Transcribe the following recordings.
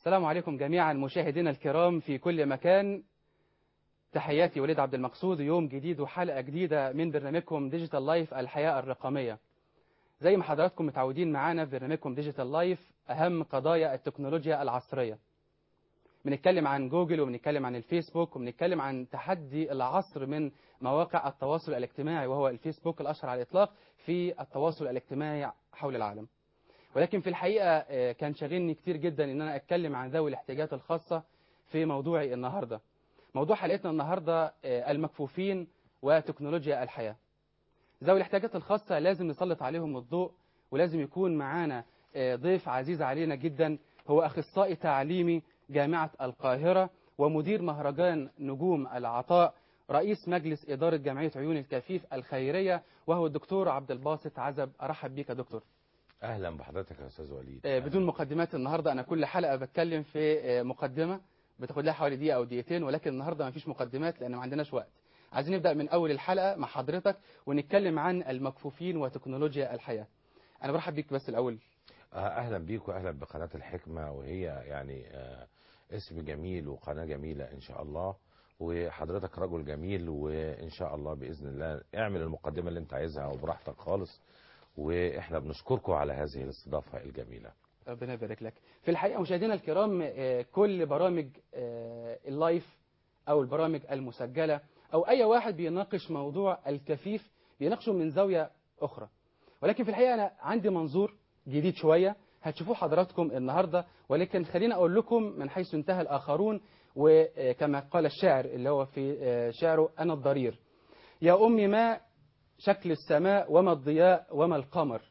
السلام عليكم جميعا مشاهدينا الكرام في كل مكان تحياتي وليد عبد المقصود يوم جديد وحلقة جديدة من برنامجكم ديجيتال لايف الحياة الرقمية زي ما حضراتكم متعودين معانا في برنامجكم ديجيتال لايف أهم قضايا التكنولوجيا العصرية بنتكلم عن جوجل وبنتكلم عن الفيسبوك وبنتكلم عن تحدي العصر من مواقع التواصل الاجتماعي وهو الفيسبوك الأشهر على الإطلاق في التواصل الاجتماعي حول العالم ولكن في الحقيقة كان شاغلني كتير جدا ان انا اتكلم عن ذوي الاحتياجات الخاصة في موضوعي النهاردة موضوع حلقتنا النهاردة المكفوفين وتكنولوجيا الحياة ذوي الاحتياجات الخاصة لازم نسلط عليهم الضوء ولازم يكون معانا ضيف عزيز علينا جدا هو أخصائي تعليمي جامعة القاهرة ومدير مهرجان نجوم العطاء رئيس مجلس إدارة جمعية عيون الكفيف الخيرية وهو الدكتور عبد الباسط عزب أرحب بيك يا دكتور اهلا بحضرتك يا استاذ وليد بدون مقدمات النهارده انا كل حلقه بتكلم في مقدمه بتاخد لها حوالي دقيقه او دقيقتين ولكن النهارده ما فيش مقدمات لان ما عندناش وقت عايزين نبدا من اول الحلقه مع حضرتك ونتكلم عن المكفوفين وتكنولوجيا الحياه انا برحب بيك بس الاول اهلا بيك واهلا بقناه الحكمه وهي يعني اسم جميل وقناه جميله ان شاء الله وحضرتك رجل جميل وان شاء الله باذن الله اعمل المقدمه اللي انت عايزها وبراحتك خالص واحنا بنشكركم على هذه الاستضافه الجميله ربنا يبارك لك في الحقيقه مشاهدينا الكرام كل برامج اللايف او البرامج المسجله او اي واحد بيناقش موضوع الكفيف بيناقشه من زاويه اخرى ولكن في الحقيقه انا عندي منظور جديد شويه هتشوفوه حضراتكم النهارده ولكن خليني اقول لكم من حيث انتهى الاخرون وكما قال الشاعر اللي هو في شعره انا الضرير يا امي ما شكل السماء وما الضياء وما القمر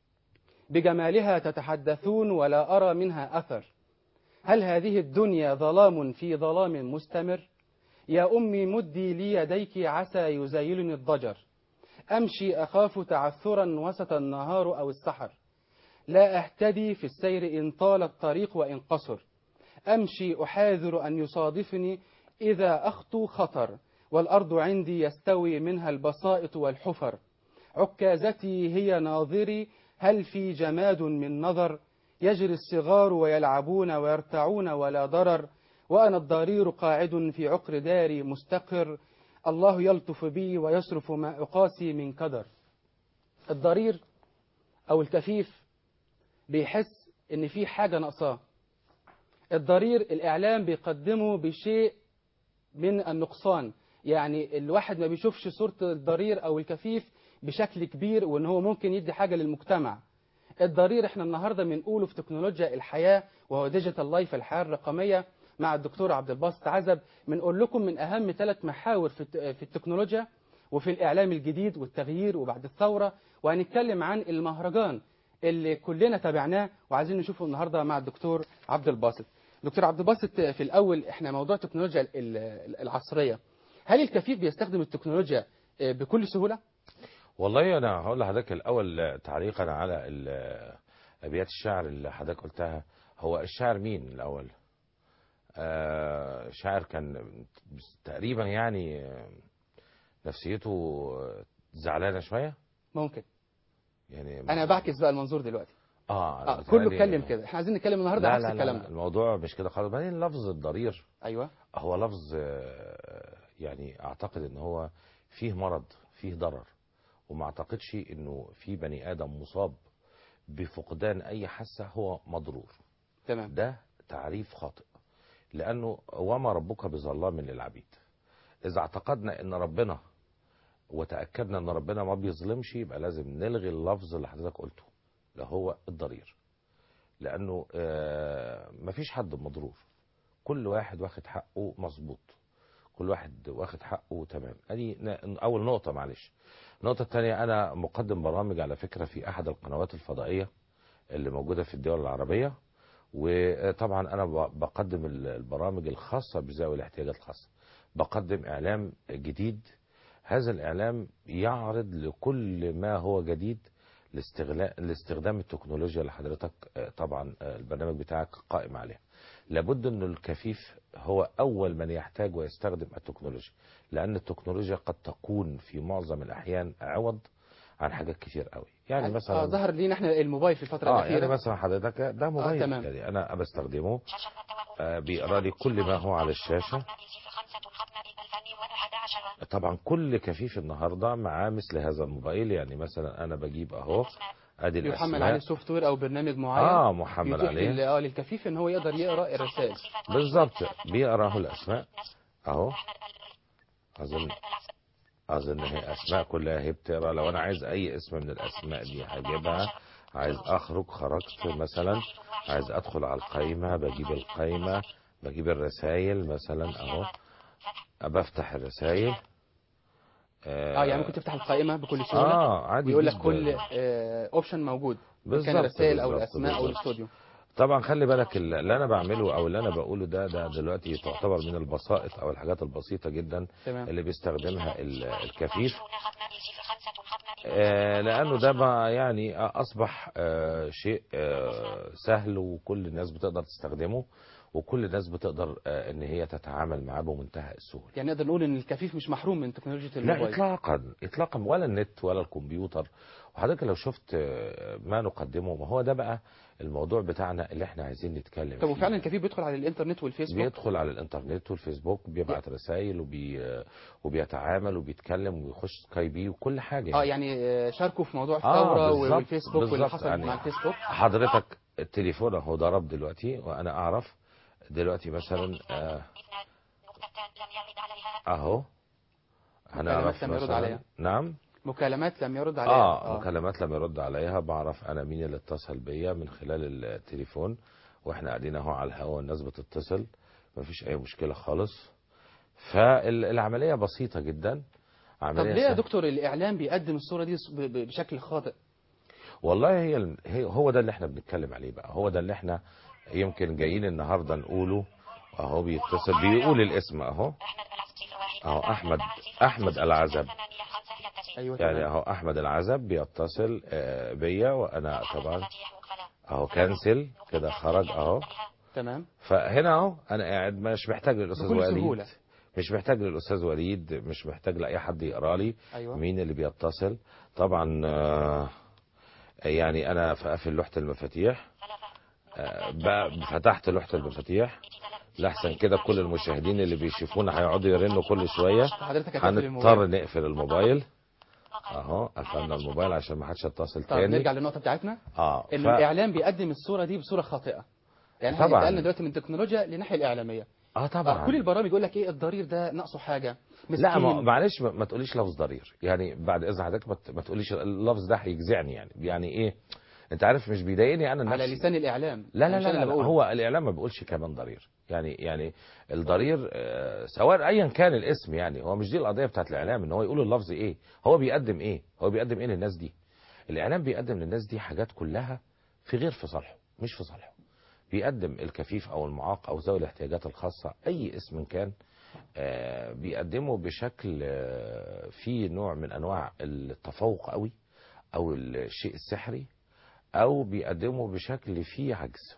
بجمالها تتحدثون ولا أرى منها أثر هل هذه الدنيا ظلام في ظلام مستمر يا أمي مدي لي يديك عسى يزايلني الضجر أمشي أخاف تعثرا وسط النهار أو السحر لا أهتدي في السير إن طال الطريق وإن قصر أمشي أحاذر أن يصادفني إذا أخطو خطر والأرض عندي يستوي منها البسائط والحفر عكازتي هي ناظري هل في جماد من نظر يجري الصغار ويلعبون ويرتعون ولا ضرر وأنا الضرير قاعد في عقر داري مستقر الله يلطف بي ويصرف ما أقاسي من كدر الضرير أو الكفيف بيحس إن في حاجة ناقصاه الضرير الإعلام بيقدمه بشيء من النقصان يعني الواحد ما بيشوفش صورة الضرير أو الكفيف بشكل كبير وإن هو ممكن يدي حاجة للمجتمع الضرير احنا النهاردة بنقوله في تكنولوجيا الحياة وهو ديجيتال لايف الحياة الرقمية مع الدكتور عبد الباسط عزب بنقول لكم من أهم ثلاث محاور في في التكنولوجيا وفي الإعلام الجديد والتغيير وبعد الثورة وهنتكلم عن المهرجان اللي كلنا تابعناه وعايزين نشوفه النهاردة مع الدكتور عبد الباسط دكتور عبد الباسط في الأول احنا موضوع التكنولوجيا العصرية هل الكفيف بيستخدم التكنولوجيا بكل سهولة؟ والله انا هقول لحضرتك الاول تعليقا على ابيات الشعر اللي حضرتك قلتها هو الشاعر مين الاول آه شاعر كان تقريبا يعني نفسيته زعلانه شويه ممكن يعني انا بعكس بقى المنظور دلوقتي اه, آه كله اتكلم كده احنا عايزين نتكلم النهارده لا عكس لا الكلام لا ده الموضوع مش كده خالص بعدين لفظ الضرير ايوه هو لفظ يعني اعتقد ان هو فيه مرض فيه ضرر وما اعتقدش انه في بني ادم مصاب بفقدان اي حاسه هو مضرور تمام ده تعريف خاطئ لانه وما ربك بظلام للعبيد اذا اعتقدنا ان ربنا وتاكدنا ان ربنا ما بيظلمش يبقى لازم نلغي اللفظ اللي حضرتك قلته اللي هو الضرير لانه آه مفيش حد مضرور كل واحد واخد حقه مظبوط كل واحد واخد حقه تمام ادي اول نقطه معلش النقطه الثانيه انا مقدم برامج على فكره في احد القنوات الفضائيه اللي موجوده في الدول العربيه وطبعا انا بقدم البرامج الخاصه بذوي الاحتياجات الخاصه بقدم اعلام جديد هذا الاعلام يعرض لكل ما هو جديد لاستخدام التكنولوجيا اللي حضرتك طبعا البرنامج بتاعك قائم عليها لابد ان الكفيف هو اول من يحتاج ويستخدم التكنولوجيا لان التكنولوجيا قد تكون في معظم الاحيان عوض عن حاجات كتير قوي يعني اه مثلا ظهر لينا احنا الموبايل في الفتره اه الاخيره يعني مثلا حضرتك ده موبايل تمام. يعني انا بستخدمه آه بيقرا لي كل ما هو على الشاشه طبعا كل كفيف النهارده معاه مثل هذا الموبايل يعني مثلا انا بجيب اهو ادي بيحمل الاسماء عليه سوفت وير او برنامج معين اه محمل يتيح عليه لل- اه للكفيف ان هو يقدر يقرا الرسائل بالظبط بيقراه الاسماء اهو اظن اظن هي اسماء كلها هي بتقرا لو انا عايز اي اسم من الاسماء دي هجيبها عايز اخرج خرجت مثلا عايز ادخل على القايمه بجيب القايمه بجيب الرسائل مثلا اهو بفتح الرسائل اه يعني ممكن تفتح القائمه بكل سهوله اه عادي ويقول لك جداً. كل اوبشن موجود كان بالظبط، الرسائل او بالظبط، الاسماء او بالظبط. الاستوديو طبعا خلي بالك ال- اللي انا بعمله او اللي انا بقوله ده ده دلوقتي تعتبر من البسائط او الحاجات البسيطه جدا تمام اللي بيستخدمها ال- الكفيف آه، لانه ده بقى يعني اصبح آه، شيء آه، سهل وكل الناس بتقدر تستخدمه وكل الناس بتقدر آه، ان هي تتعامل معاه بمنتهى السهوله يعني نقدر نقول ان الكفيف مش محروم من تكنولوجيا لا الموبايل اطلاقا اطلاقا ولا النت ولا الكمبيوتر وحضرتك لو شفت آه، ما نقدمه ما هو ده بقى الموضوع بتاعنا اللي احنا عايزين نتكلم طب فيه وفعلا الكفيف بيدخل على الانترنت والفيسبوك بيدخل على الانترنت والفيسبوك بيبعت رسائل وبي وبيتعامل وبيتكلم ويخش سكايبي وكل حاجه اه يعني آه، شاركوا في موضوع آه، الثوره بالظبط، والفيسبوك واللي بالظبط، حصل يعني مع الفيسبوك حضرتك التليفون اهو ضرب دلوقتي وانا اعرف دلوقتي مثلا آه، اهو هنعرف لم يرد مثلا عليها. نعم مكالمات لم يرد عليها اه مكالمات لما يرد عليها بعرف انا مين اللي اتصل بيا من خلال التليفون واحنا قاعدين اهو على الهوا الناس بتتصل مفيش اي مشكله خالص فالعمليه بسيطه جدا طب عمليه ليه يا سهلة. دكتور الاعلام بيقدم الصوره دي ب- ب- بشكل خاطئ والله هي الم- هي هو ده اللي احنا بنتكلم عليه بقى هو ده اللي احنا يمكن جايين النهارده نقوله اهو بيتصل بيقول الاسم اهو اهو احمد احمد العزب ايوه يعني تمام اهو احمد العزب بيتصل آه، بيا وانا طبعا اهو كانسل كده خرج اهو تمام فهنا اهو انا قاعد مش محتاج للاستاذ بكل وليد سهولة. مش محتاج للاستاذ وليد مش محتاج لاي حد يقرا لي ايوه مين اللي بيتصل طبعا آه، يعني انا فقفل لوحه المفاتيح آه، بقى فتحت لوحه المفاتيح لحسن كده كل المشاهدين اللي بيشوفونا هيقعدوا يرنوا كل شويه حضرتك هتقفل هنضطر الموبايل نقفل الموبايل اهو قفلنا الموبايل عشان ما حدش يتصل طب تاني نرجع للنقطه بتاعتنا اه ان ف... الاعلام بيقدم الصوره دي بصوره خاطئه يعني احنا طبعاً. انتقلنا دلوقتي من التكنولوجيا للناحيه الاعلاميه اه آه طبعا كل البرامج يقول لك ايه الضرير ده ناقصه حاجه مسكين لا ما معلش ما ما تقوليش لفظ ضرير يعني بعد اذن حضرتك ما ت- ما تقوليش اللفظ ده هيجزعني يعني يعني ايه انت عارف مش بيضايقني انا على نفسي لسان الاعلام لا أنا لا مش لا, أنا لا, اللي لا بقوله. هو الاعلام ما بيقولش كمان ضرير يعني يعني الضرير آه، سواء ايا كان الاسم يعني هو مش دي القضيه بتاعت الاعلام ان هو يقول اللفظ ايه هو بيقدم ايه هو بيقدم ايه للناس دي الاعلام بيقدم للناس دي حاجات كلها في غير في صالحه مش في صالحه بيقدم الكفيف او المعاق او ذوي الاحتياجات الخاصه اي اسم كان آه، بيقدمه بشكل آه، فيه نوع من انواع التفوق قوي او الشيء السحري او بيقدمه بشكل فيه عجز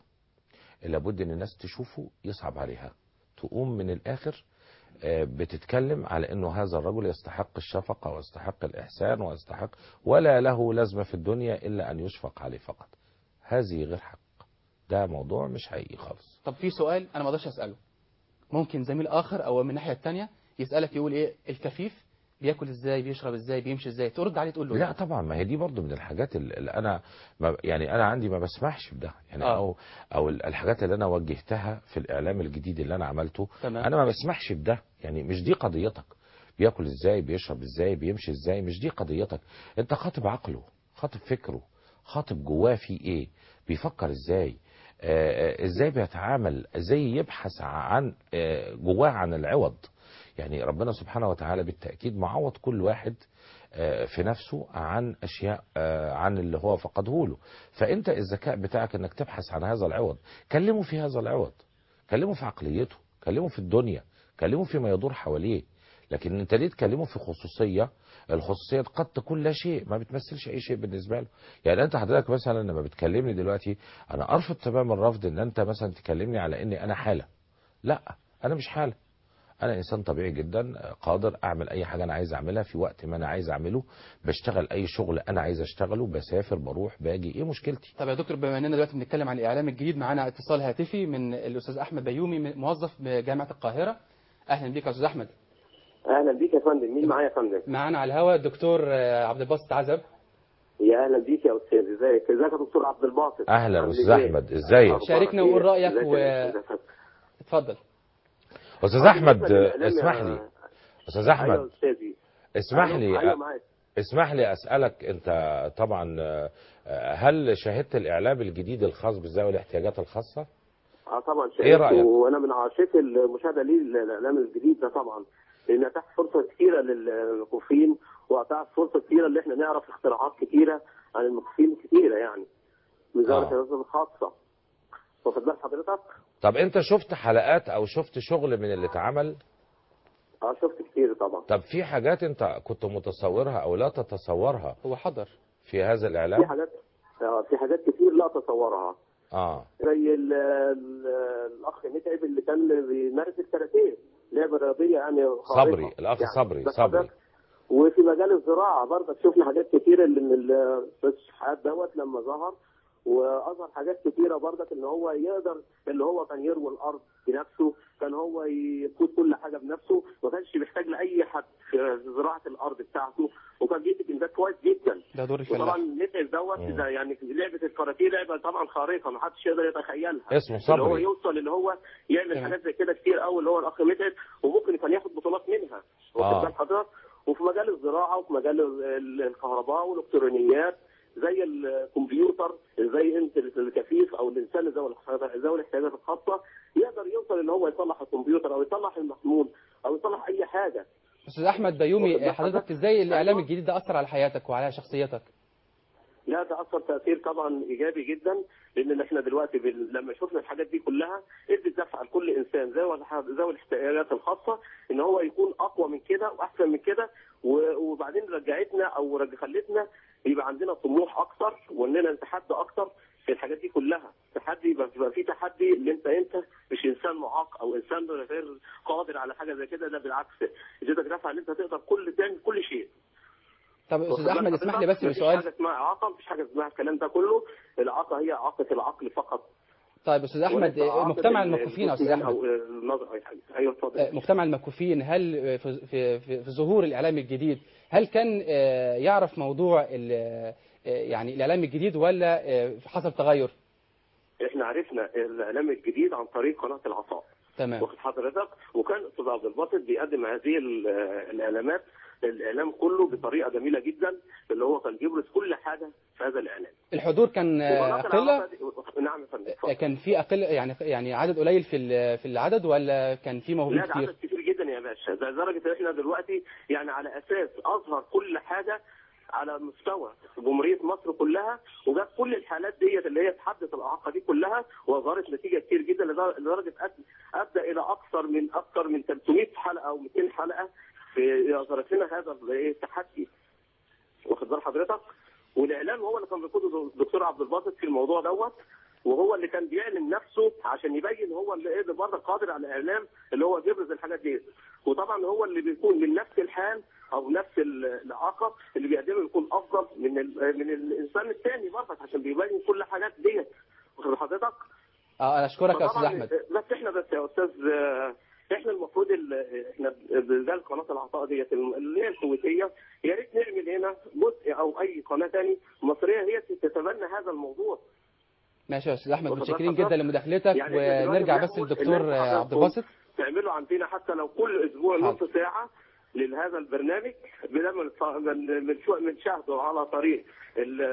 لابد ان الناس تشوفه يصعب عليها تقوم من الاخر آه، بتتكلم على انه هذا الرجل يستحق الشفقه ويستحق الاحسان ويستحق ولا له لازمه في الدنيا الا ان يشفق عليه فقط هذه غير حق ده موضوع مش حقيقي خالص طب في سؤال انا ما اقدرش اساله ممكن زميل اخر او من الناحيه الثانيه يسالك يقول ايه الكفيف بياكل ازاي بيشرب ازاي بيمشي ازاي ترد عليه تقول له لا إيه؟ طبعا ما هي دي برضو من الحاجات اللي اللي انا ما يعني انا عندي ما بسمحش بده يعني آه. او او الحاجات اللي انا وجهتها في الاعلام الجديد اللي انا عملته تمام. انا ما بسمحش بده يعني مش دي قضيتك بياكل ازاي بيشرب ازاي بيمشي ازاي مش دي قضيتك انت خاطب عقله خاطب فكره خاطب جواه في ايه بيفكر ازاي آه، آه، ازاي بيتعامل ازاي يبحث عن آه، جواه عن العوض يعني ربنا سبحانه وتعالى بالتأكيد معوض كل واحد آه، في نفسه عن أشياء آه، عن اللي هو فقده له فأنت الذكاء بتاعك أنك تبحث عن هذا العوض كلمه في هذا العوض كلمه في عقليته كلمه في الدنيا كلمه فيما يدور حواليه لكن انت ليه تكلمه في خصوصيه الخصوصيه قد تكون لا شيء ما بتمثلش اي شيء بالنسبه له يعني انت حضرتك مثلا لما بتكلمني دلوقتي انا ارفض تماما الرفض ان انت مثلا تكلمني على اني انا حاله لا انا مش حاله انا انسان طبيعي جدا قادر اعمل اي حاجه انا عايز اعملها في وقت ما انا عايز اعمله بشتغل اي شغل انا عايز اشتغله بسافر بروح باجي ايه مشكلتي طب يا دكتور بما اننا دلوقتي بنتكلم عن الاعلام الجديد معانا اتصال هاتفي من الاستاذ احمد بيومي موظف بجامعه القاهره اهلا بك يا استاذ احمد اهلا بيك يا فندم مين معايا يا فندم معانا على الهواء الدكتور آه، عبد الباسط عزب يا اهلا بيك يا استاذ ازيك ازيك يا دكتور عبد الباسط اهلا عامل استاذ إيه؟ احمد ازيك أخبارك شاركنا إيه؟ وقول رأيك إزيك و- يا أستاذ؟ اتفضل استاذ آه، احمد بالنسبة للإعلام اسمح يا- لي استاذ ايوه يا احمد استاذي اسمح أيوة- لي ايوه معاك اسمح لي اسالك انت طبعا آه، هل شاهدت الاعلام الجديد الخاص بذوي الاحتياجات الخاصه اه طبعا إيه شايف رأيك؟ وانا من عاشق المشاهده ليه الاعلام الجديد ده طبعا لان اتاح فرصه كثيره للمكفين واتاح فرصه كثيره ان احنا نعرف اختراعات كثيره عن المكفين كثيره يعني من ذوي آه. الاحتياجات الخاصه واخد بال حضرتك؟ طب انت شفت حلقات او شفت شغل من اللي اتعمل اه شفت كثير طبعا طب في حاجات انت كنت متصورها او لا تتصورها هو حضر في هذا في الاعلام حاجات آه في حاجات كتير لا اتصورها اه زي ال- ال- الاخ متعب اللي كان بيمارس الكاراتيه لعبه رياضيه يعني خارقة. صبري الاخ يعني صبري ده صبري حضرتك. وفي مجال الزراعه برضك شفنا حاجات كتيره اللي من الاستاذ شحات دوت لما ظهر واظهر حاجات كتيره برضك ان هو يقدر اللي هو كان يروي الارض بنفسه كان هو يقود كل حاجه بنفسه ما كانش محتاج لاي حد في زراعه الارض بتاعته وكان بيدي انتاج كويس جدا ده دور وطبعا الفلاح متعب دوت مم. ده يعني لعبه الكاراتيه لعبه طبعا خارقه ما حدش يقدر يتخيلها اسمه اللي هو صبري يوصل اللي هو يعمل تمام. حاجات زي كده كتير قوي اللي هو الاخ متعب وممكن كان ياخد بطولات منها آه. واخد بال حضرتك وفي مجال الزراعه وفي مجال ال- ال- الكهرباء والالكترونيات زي الكمبيوتر زي انت الكفيف او الانسان ذوي الاحتياجات- ذوي الاحتياجات الخاصه يقدر يوصل ان هو يصلح الكمبيوتر او يصلح المحمول او يصلح اي حاجه استاذ احمد بيومي واخد بال حضرتك حضرتك؟ ازاي الاعلام أيوة. الجديد ده اثر على حياتك وعلى شخصيتك لا ده اثر تاثير طبعا ايجابي جدا لان احنا دلوقتي بال... لما شفنا الحاجات دي كلها ادت دفعه لكل انسان ذوي الح- ذوي الاحتياجات الخاصه ان هو يكون اقوى من كده واحسن من كده و... وبعدين رجعتنا او رج... خلتنا يبقى عندنا طموح اكتر واننا نتحدى اكتر في الحاجات دي كلها تحدي يبقى يبقى في تحدي ان انت انت مش انسان معاق او انسان غير قادر على حاجه زي كده ده بالعكس اديتك دفعه ان انت تقدر كل تعمل كل شيء طب استاذ واخد بال احمد اسمح لي بس حضرتك؟ مفيش بسؤال حاجه اسمها اعاقه مفيش حاجه اسمها الكلام ده كله الاعاقه هي اعاقه العقل فقط طيب استاذ احمد وليس إعاقة مجتمع ال- المكفوفين يا استاذ الجسم احمد او النظر اي حاجه ايوه اتفضل آه، مجتمع المكفوفين هل آه، في في في في ظهور الاعلام الجديد هل كان آه، يعرف موضوع ال- آه، يعني الاعلام الجديد ولا آه، حصل تغير احنا عرفنا الاعلام الجديد عن طريق قناه العطاء تمام واخد حضرتك وكان استاذ عبد الباسط بيقدم هذه ال- الاعلامات الاعلام كله بطريقه جميله جدا اللي هو كان بيبرز كل حاجه في هذا الاعلام الحضور كان آه، وقناة قله العطاء دي- نعم يا فندم آه، اتفضل. كان في اقل يعني يعني عدد قليل في ال- في العدد ولا كان في موهوبين لا ده كتير عدد كتير جدا يا باشا ده لدرجه ان احنا دلوقتي يعني على اساس اظهر كل حاجه على مستوى جمهوريه مصر كلها وجاب كل الحالات ديت اللي هي تحدث الاعاقه دي كلها واظهرت نتيجه كتير جدا لدر- لدرجه أد- ادى الى اكثر من اكثر من 300 حلقه او 200 حلقه في اظهرت لنا هذا ال- إيه التحدي واخد بال حضرتك والاعلام هو اللي كان بيقوده الدكتور عبد الباسط في الموضوع دوت وهو اللي كان بيعلن نفسه عشان يبين هو اللي ايه برضه قادر على الاعلام اللي هو بيبرز الحاجات دي وطبعا هو اللي بيكون من نفس الحال او نفس ال- الاعاقه اللي بيقدمه يكون افضل من ال- من الانسان الثاني برضه عشان بيبين كل الحاجات ديت واخد حضرتك اه انا اشكرك يا استاذ فطبعاً احمد بس احنا بس يا استاذ آه، احنا المفروض ال- احنا ده قناه العطاء ديت اللي هي الكويتيه يا ريت نعمل هنا جزء او اي قناه ثاني مصريه هي تتبنى هذا الموضوع ماشي يا استاذ احمد واخد متشكرين بالك جدا لمداخلتك يعني إحنا دلوقتي ونرجع بس بناخد للدكتور الناس آه، عبد حضراتكم الباسط تعملوا عندنا حتى لو كل اسبوع حاضر. نص ساعه لهذا البرنامج بدل ما نتف- من من شو- من شاهده على طريق ال-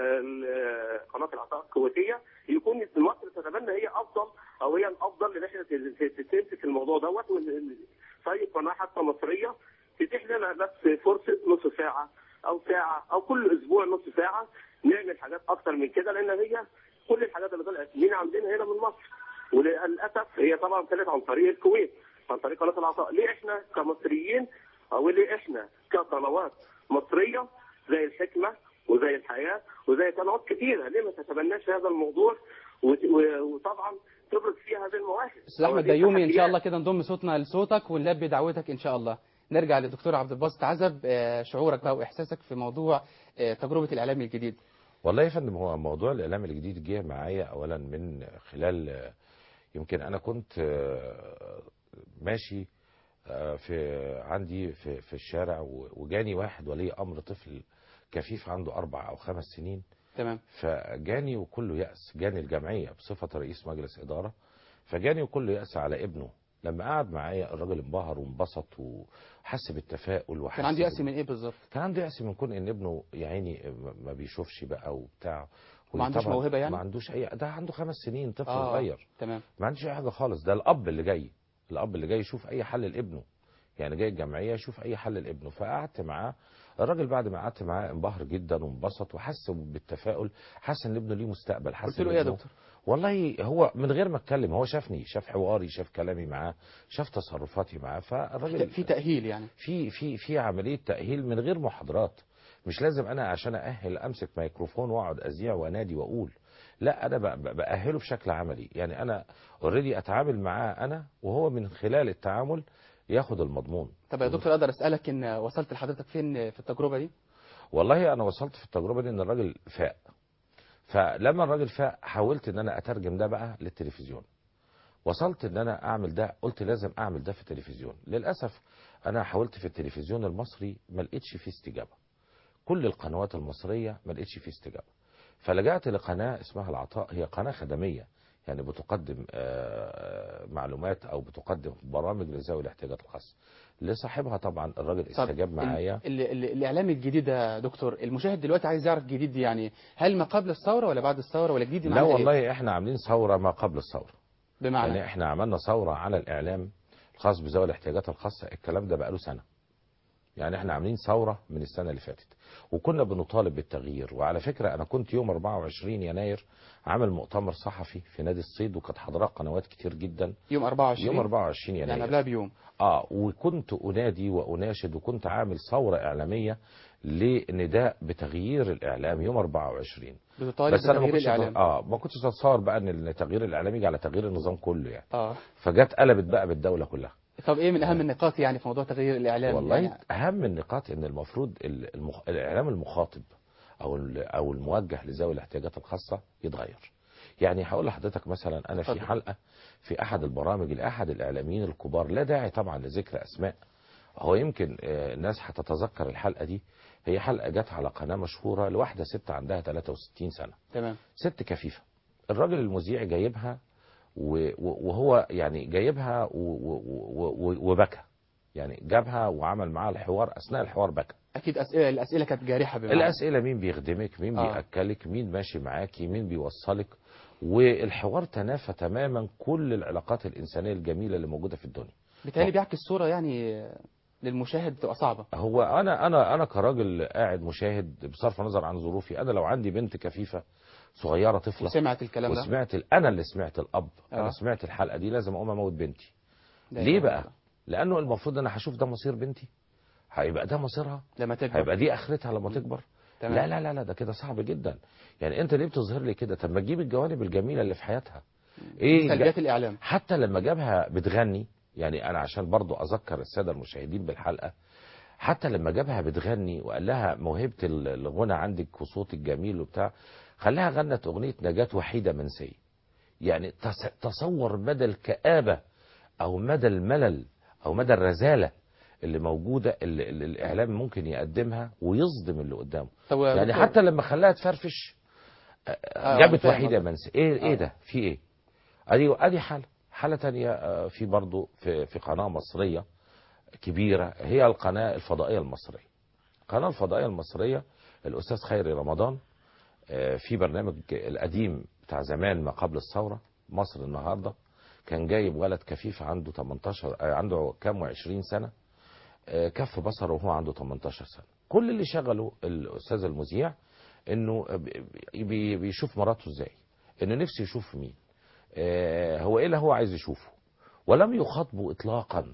ال- قناه العطاء الكويتيه يكون مصر تتبنى هي افضل او هي الافضل ان احنا ت- ت- تمسك الموضوع دوت وإن- في اي قناه حتى مصريه تتيح لنا بس فرصه نص ساعه او ساعه او كل اسبوع نص ساعه نعمل حاجات اكتر من كده لان هي كل الحاجات اللي طلعت من عندنا هنا من مصر وللاسف هي طبعا طلعت عن طريق الكويت عن طريق قناه العطاء ليه احنا كمصريين او ليه احنا كقنوات مصريه زي الحكمه وزي الحياه وزي قنوات كثيره ليه ما تتبناش هذا الموضوع وت- و- وطبعا تبرز فيها هذه المواهب استاذ احمد هذه بيومي ان شاء التحديات. الله كده نضم صوتنا لصوتك ونلبي دعوتك ان شاء الله نرجع للدكتور عبد الباسط عزب آه، شعورك بقى واحساسك في موضوع آه، تجربه الاعلام الجديد والله يا فندم هو موضوع الاعلام الجديد جه معايا اولا من خلال آه، يمكن انا كنت آه، ماشي آه، في عندي في في الشارع و- وجاني واحد ولي امر طفل كفيف عنده اربع او خمس سنين تمام فجاني وكله يأس جاني الجمعية بصفة رئيس مجلس إدارة فجاني وكله يأس على ابنه لما قعد معايا الراجل انبهر وانبسط وحس بالتفاؤل وحس كان عندي يأس بال- من ايه بالظبط كان عنده يأس من كون ان ابنه يا عيني ما- ما بيشوفش بقى وبتاع ما عندوش وطبعاً موهبة يعني؟ ما عندوش اي ده عنده خمس سنين طفل آه. صغير تمام ما عندوش اي حاجه خالص ده الاب اللي جاي الاب اللي جاي يشوف اي حل لابنه يعني جاي الجمعيه يشوف اي حل لابنه فقعدت معاه الراجل بعد ما قعدت معاه انبهر جدا وانبسط وحس بالتفاؤل حس ان ابنه ليه مستقبل حس قلت له إن ايه يا ابنه- دكتور والله هو من غير ما اتكلم هو شافني شاف حواري شاف كلامي معاه شاف تصرفاتي معاه فالراجل في تأهيل يعني في في في عمليه تاهيل من غير محاضرات مش لازم انا عشان ااهل امسك ميكروفون واقعد اذيع وانادي واقول لا انا ب- ب- باهله بشكل عملي يعني انا اوريدي اتعامل معاه انا وهو من خلال التعامل ياخد المضمون طب يا دكتور اقدر اسالك ان وصلت لحضرتك فين في التجربه دي والله انا وصلت في التجربه دي ان الراجل فاق فلما الراجل فاق حاولت ان انا اترجم ده بقى للتلفزيون وصلت ان انا اعمل ده قلت لازم اعمل ده في التلفزيون للاسف انا حاولت في التلفزيون المصري ما لقيتش فيه استجابه كل القنوات المصريه ما لقيتش فيه استجابه فلجأت لقناه اسمها العطاء هي قناه خدميه يعني بتقدم آه، معلومات او بتقدم برامج لذوي الاحتياجات الخاصه لصاحبها طبعا الراجل طب استجاب معايا ال ال ال الاعلام الجديد يا دكتور المشاهد دلوقتي عايز يعرف جديد دي يعني هل ما قبل الثوره ولا بعد الثوره ولا جديد لا معناه إيه؟ والله احنا عاملين ثوره ما قبل الثوره بمعنى يعني احنا عملنا ثوره على الاعلام الخاص بذوي الاحتياجات الخاصه الكلام ده بقاله سنه يعني احنا عاملين ثوره من السنه اللي فاتت وكنا بنطالب بالتغيير وعلى فكره انا كنت يوم 24 يناير عامل مؤتمر صحفي في نادي الصيد وكانت حضرات قنوات كتير جدا يوم 24 يوم 24 يناير يعني قبلها بيوم اه وكنت انادي واناشد وكنت عامل ثوره اعلاميه لنداء بتغيير الاعلام يوم 24 بتطالب بس انا ما بتغيير كنتش الاعلام اه ما كنتش اتصور بقى ان التغيير الاعلامي يجي على تغيير النظام كله يعني اه فجت قلبت بقى بالدوله كلها طب ايه من اهم النقاط يعني في موضوع تغيير الاعلام والله يعني اهم النقاط ان المفروض ال- المخ... الاعلام المخاطب او ال- او الموجه لذوي الاحتياجات الخاصه يتغير يعني هقول لحضرتك مثلا انا في اتفضل. حلقه في احد البرامج لاحد الاعلاميين الكبار لا داعي طبعا لذكر اسماء هو يمكن آه، الناس هتتذكر الحلقه دي هي حلقه جت على قناه مشهوره لواحده ست عندها 63 سنه تمام ست كفيفه الراجل المذيع جايبها و- و- وهو يعني جايبها و- و- و- و- وبكى يعني جابها وعمل معاها الحوار اثناء الحوار بكى اكيد اسئله الاسئله كانت جارحه بمعنى الاسئله مين بيخدمك مين آه. بياكلك مين ماشي معاكي مين بيوصلك والحوار تنافى تماما كل العلاقات الانسانيه الجميله اللي موجوده في الدنيا بالتالي بيعكس صوره يعني للمشاهد بتبقى صعبه هو انا انا انا كراجل قاعد مشاهد بصرف النظر عن ظروفي انا لو عندي بنت كفيفه صغيره طفله وسمعت الكلام ده وسمعت ال- انا اللي سمعت الاب آه. انا سمعت الحلقه دي لازم اقوم اموت بنتي لا ليه إله بقى إلا الله. لانه المفروض انا هشوف ده مصير بنتي هيبقى ده مصيرها لما تكبر هيبقى دي اخرتها لما تكبر تمام. لا لا لا لا ده كده صعب جدا يعني انت ليه بتظهر لي كده طب ما تجيب الجوانب الجميله اللي في حياتها ايه سلبيات جا- الاعلام حتى لما جابها بتغني يعني انا عشان برضو اذكر الساده المشاهدين بالحلقه حتى لما جابها بتغني وقال لها موهبه ال- الغنى عندك وصوتك جميل وبتاع خلاها غنت اغنيه نجاه وحيده منسيه يعني تص- تصور مدى الكآبة أو مدى الملل أو مدى الرزالة اللي موجودة اللي, اللي الإعلام ممكن يقدمها ويصدم اللي قدامه طب يا يعني دكتور، حتى لما خلاها تفرفش آه، آه، جابت فاهم وحيدة قصدك. منسي ايه ايه آه. ده في ايه ادي ادي حالة حالة تانية آه، في برضو في في قناة مصرية كبيرة هي القناة الفضائية المصرية القناة الفضائية المصرية الأستاذ خيري رمضان آه، في برنامج القديم بتاع زمان ما قبل الثورة مصر النهاردة كان جايب ولد كفيف عنده 18 آه، عنده كام و20 سنة آه، كف بصره وهو عنده 18 سنة كل اللي شغله الأستاذ المذيع انه بي- بي- بيشوف مراته ازاي انه نفسه يشوف مين آه، هو ايه اللي هو عايز يشوفه ولم يخاطبه اطلاقا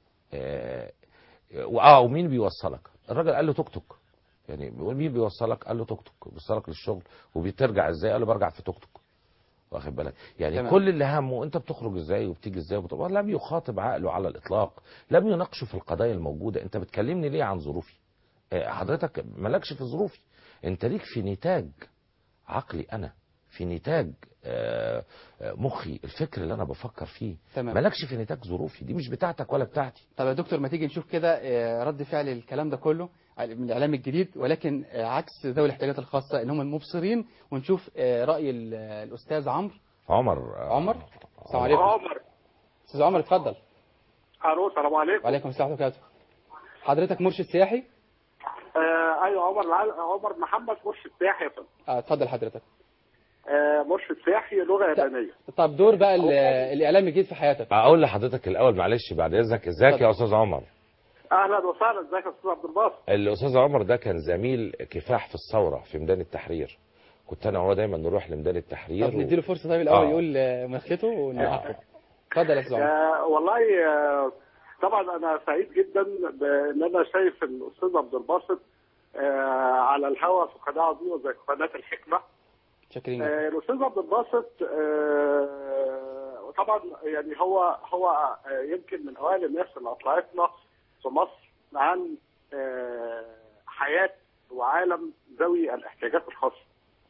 آه، اه ومين بيوصلك الراجل قال له توك توك يعني بيقول مين بيوصلك قال له توك توك بيوصلك للشغل وبترجع ازاي قال له برجع في توك توك واخد بالك يعني تمام. كل اللي همه انت بتخرج ازاي وبتيجي ازاي وبتبقى لم يخاطب عقله على الاطلاق لم يناقشه في القضايا الموجوده انت بتكلمني ليه عن ظروفي آه، حضرتك مالكش في ظروفي انت ليك في نتاج عقلي انا في نتاج آه، آه، مخي الفكر اللي انا بفكر فيه تمام. مالكش في نتاج ظروفي دي مش بتاعتك ولا بتاعتي طب يا دكتور ما تيجي نشوف كده آه، رد فعل الكلام ده كله من الاعلام الجديد ولكن آه، عكس ذوي الاحتياجات الخاصه اللي هم المبصرين ونشوف آه، راي ال- آه، الاستاذ عمرو عمر آه، عمر السلام عليكم عمر استاذ عمر اتفضل الو السلام عليكم وعليكم السلام ورحمه الله وبركاته حضرتك مرشد سياحي آه ايوه عمر الع- عمر محمد مرشد سياحي يا فندم. آه، اتفضل حضرتك آه مرشد سياحي لغه يابانيه طب دور بقى ال- الاعلام الجديد في حياتك اقول لحضرتك الاول معلش بعد اذنك ازيك يا استاذ عمر اهلا وسهلا ازيك يا استاذ عبد الباسط الاستاذ عمر ده كان زميل كفاح في الثوره في ميدان التحرير كنت انا وهو دايما نروح لميدان التحرير طب نديله فرصه طيب الاول آه. يقول آه، مدخلته ونعقب اتفضل يا استاذ عمر آه والله آه طبعا انا سعيد جدا بان انا شايف الاستاذ عبد الباسط آه على الهواء في قناه عظيمه زي قناه الحكمه شاكرين آه، الاستاذ عبد الباسط آه، طبعا يعني هو هو آه، يمكن من اوائل الناس اللي اطلعتنا في مصر عن آه، حياه وعالم ذوي الاحتياجات الخاصه.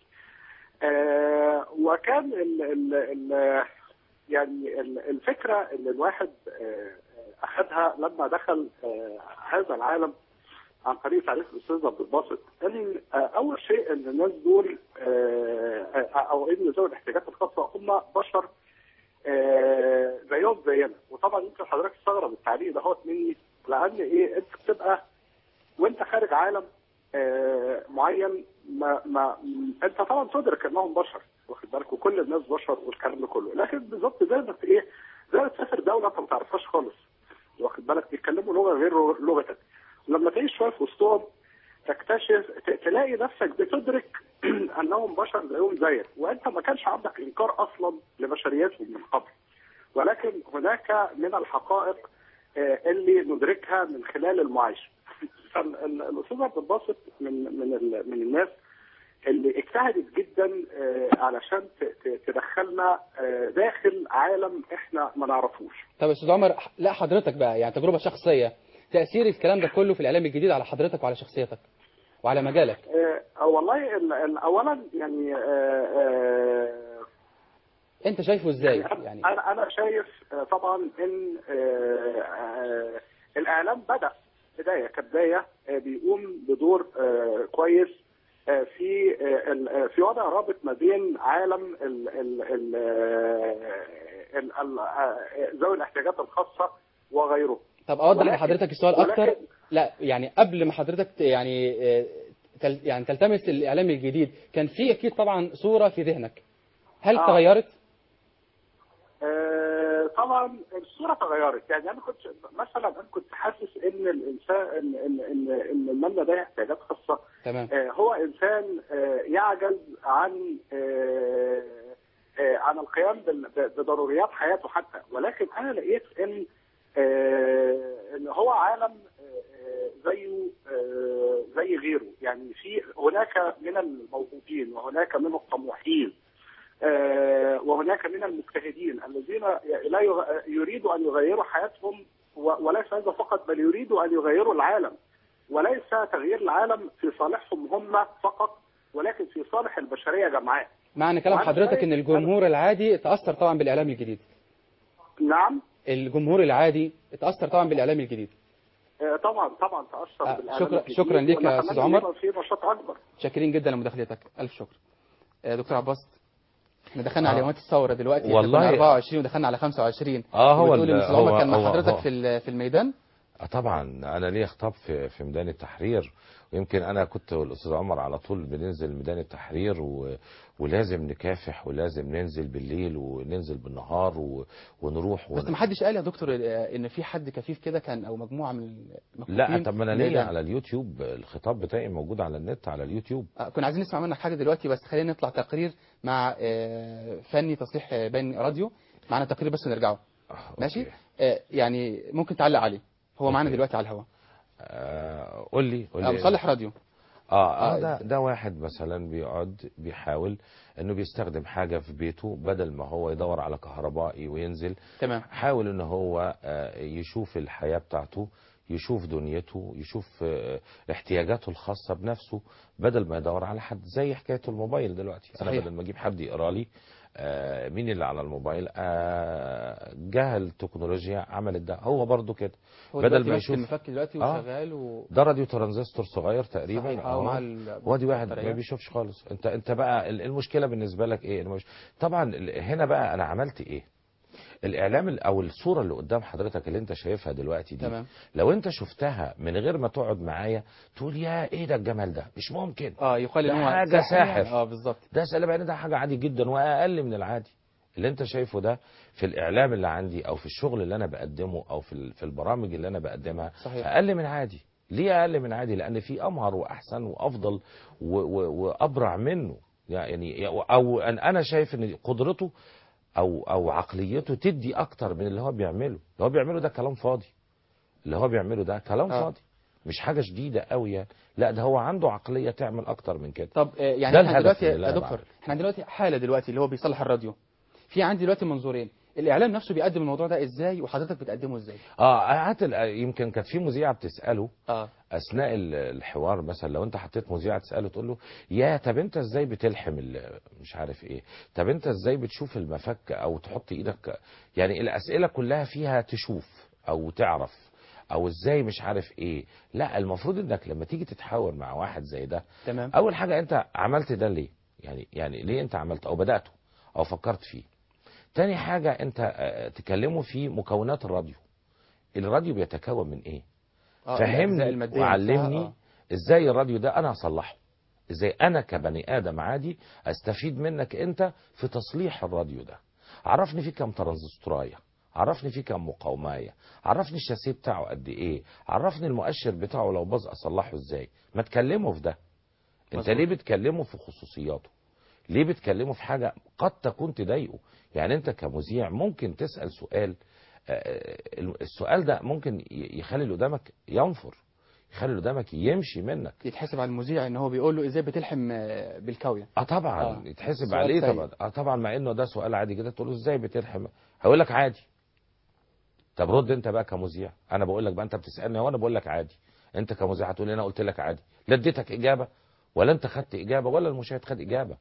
آه، وكان ال ال ال يعني ال- الفكره اللي الواحد آه، اخذها لما دخل آه، هذا العالم عن طريق تعريف الاستاذ عبد الباسط ان آه، اول شيء ان الناس دول آه، آه، او ان ذوي الاحتياجات الخاصه هم بشر آه، زيهم زينا وطبعا يمكن حضرتك تستغرب التعليق ده هو مني لان ايه انت بتبقى وانت خارج عالم آه، معين ما ما م- انت طبعا تدرك انهم بشر واخد بالك وكل الناس بشر والكلام ده كله لكن بالظبط زي ما ت- ايه زي ما تسافر دوله انت ما تعرفهاش خالص واخد بالك بيتكلموا لغه غير لغتك لما تعيش شويه في وسطهم تكتشف ت- تلاقي نفسك بتدرك انهم بشر زيهم زيك وانت ما كانش عندك انكار اصلا لبشريتهم من قبل ولكن هناك من الحقائق آه، اللي ندركها من خلال المعايشه فالاستاذ عبد الباسط من من ال- من الناس اللي اجتهدت جدا آه، علشان ت- ت- تدخلنا آه، داخل عالم احنا ما نعرفوش طب يا استاذ عمر لا حضرتك بقى يعني تجربه شخصيه تاثير الكلام ده كله في الاعلام الجديد على حضرتك وعلى شخصيتك وعلى مجالك آه، والله ال- ال- اولا يعني آه، آه، انت شايفه ازاي يعني يعني انا انا شايف آه، طبعا ان آه، آه، الاعلام بدا بدايه كبدايه آه، بيقوم بدور آه، كويس آه، في آه، ال- آه، في وضع رابط ما بين عالم ال- ال- ال- آه، ال- ال- آه، ذوي الاحتياجات الخاصه وغيره طب اوضح ولكن- لحضرتك السؤال اكتر ولكن- لا يعني قبل ما حضرتك ت- يعني آه، تل يعني تلتمس الاعلام الجديد كان في اكيد طبعا صوره في ذهنك هل آه. تغيرت آه، طبعا الصوره تغيرت يعني انا كنت مثلا انا كنت حاسس ان الانسان ان ان ان, إن من لديه احتياجات خاصه تمام آه، هو انسان آه، يعجز عن آه، آه، عن القيام بال- ب- بضروريات حياته حتى ولكن انا لقيت ان آه، ان هو عالم آه، آه، زيه آه، زي غيره يعني في هناك من الموهوبين وهناك من الطموحين آه، وهناك من المجتهدين الذين لا يغ- يريدوا ان يغيروا حياتهم و- وليس هذا فقط بل يريدوا ان يغيروا العالم وليس تغيير العالم في صالحهم هم فقط ولكن في صالح البشريه جمعاء. معنى كلام وأنا حضرتك شايف- ان الجمهور العادي اتاثر طبعا بالاعلام الجديد نعم الجمهور العادي اتاثر طبعا بالاعلام الجديد آه، طبعا طبعا تاثر آه، بالإعلام شكرا- الجديد شكرا ليك يا ونتمنى أستاذ عمر. يبقى في نشاط اكبر. شاكرين جدا لمداخلتك الف شكر آه، دكتور عباس احنا دخلنا آه. على يومات الثوره دلوقتي إحنا والله- كنا 24 ودخلنا على 25 آه، هو وبتقول ال- ان أستاذ عمر هو- كان مع هو- حضرتك هو- في ال- في الميدان آه طبعا انا ليا خطاب في في ميدان التحرير ويمكن انا كنت والاستاذ عمر على طول بننزل ميدان التحرير و... ولازم نكافح ولازم ننزل بالليل وننزل بالنهار و... ونروح بس ما حدش قال يا دكتور آه، ان في حد كفيف كده كان او مجموعه من المكفوفين لا طب ما انا في ليا الميدان. على اليوتيوب الخطاب بتاعي موجود على النت على اليوتيوب آه، كنا عايزين نسمع منك حاجه دلوقتي بس خلينا نطلع تقرير مع آه، فني تصليح آه، بين راديو معانا تقرير بس ونرجعه آه، ماشي أوكي. آه، يعني ممكن تعلق عليه هو معانا أوكي. دلوقتي على الهواء آه، قول لي قول آه، لي مصلح راديو اه, آه، آه ده, ده واحد مثلا بيقعد بيحاول انه بيستخدم حاجه في بيته بدل ما هو يدور على كهربائي وينزل تمام حاول ان هو آه، يشوف الحياه بتاعته يشوف دنيته يشوف آه، احتياجاته الخاصه بنفسه بدل ما يدور على حد زي حكايه الموبايل دلوقتي انا صحيح. بدل ما اجيب حد يقرا لي آه، مين اللي على الموبايل آه، جه التكنولوجيا عملت ده هو برضو كده هو بدل دلوقتي ما ماسك يشوف المفك دلوقتي آه. وشغال و ده راديو ترانزستور صغير تقريبا صحيح، أهو. اه مع ال- وادي واحد البطارية. ما بيشوفش خالص انت انت بقى ال- المشكله بالنسبه لك ايه المش... طبعا ال- هنا بقى انا عملت ايه الاعلام ال- او الصوره اللي قدام حضرتك اللي انت شايفها دلوقتي دي تمام لو انت شفتها من غير ما تقعد معايا تقول يا ايه ده الجمال ده مش ممكن اه يقال ان ده هو حاجة ساحر. يعني. اه بالظبط ده سلام يعني ده حاجه عادي جدا واقل من العادي اللي انت شايفه ده في الاعلام اللي عندي او في الشغل اللي انا بقدمه او في ال- في البرامج اللي انا بقدمها صحيح. اقل من عادي ليه اقل من عادي لان في امهر واحسن وافضل و- و- وابرع منه يعني او أن انا شايف ان قدرته او او عقليته تدي اكتر من اللي هو بيعمله اللي هو بيعمله ده كلام فاضي اللي هو بيعمله ده كلام آه. فاضي مش حاجه شديده قوي يعني لا ده هو عنده عقليه تعمل اكتر من كده طب آه، يعني ده احنا الهدف دلوقتي اللي يا أنا دكتور بعمله. احنا دلوقتي حاله دلوقتي اللي هو بيصلح الراديو في عندي دلوقتي منظورين الاعلام نفسه بيقدم الموضوع ده ازاي وحضرتك بتقدمه ازاي اه هات ال- يمكن كانت في مذيعه بتساله اه اثناء ال- الحوار مثلا لو انت حطيت مذيعه تساله تقول له يا طب انت ازاي بتلحم ال- مش عارف ايه طب انت ازاي بتشوف المفك او تحط ايدك يعني الاسئله كلها فيها تشوف او تعرف او ازاي مش عارف ايه لا المفروض انك لما تيجي تتحاور مع واحد زي ده تمام اول حاجه انت عملت ده ليه يعني يعني ليه انت عملت او بداته او فكرت فيه تاني حاجه انت آه، تكلمه في مكونات الراديو الراديو بيتكون من ايه آه، الأجزاء فهمني المادية وعلمني نفسها، ازاي الراديو ده انا هصلحه ازاي انا كبني ادم عادي استفيد منك انت في تصليح الراديو ده عرفني فيه كام ترانزستورايه عرفني فيه كام مقاومايه عرفني الشاسيه بتاعه قد ايه عرفني المؤشر بتاعه لو باظ اصلحه ازاي ما تكلمه في ده انت مظبوط. ليه بتكلمه في خصوصياته ليه بتكلمه في حاجه قد تكون تضايقه يعني انت كمذيع ممكن تسال سؤال آه، السؤال ده ممكن ي- يخلي اللي قدامك ينفر يخلي اللي قدامك يمشي منك يتحسب على المذيع ان هو بيقول له ازاي بتلحم آه، بالكاويه اه طبعا آه. يتحسب سؤال عليه سيء. طبعا اه طبعا مع انه ده سؤال عادي كده تقول له ازاي بتلحم هيقول لك عادي طب رد انت بقى كمذيع انا بقول لك بقى انت بتسالني وانا بقول لك عادي انت كمذيع هتقول لي انا قلت لك عادي لا اديتك اجابه ولا انت خدت اجابه ولا المشاهد خد اجابه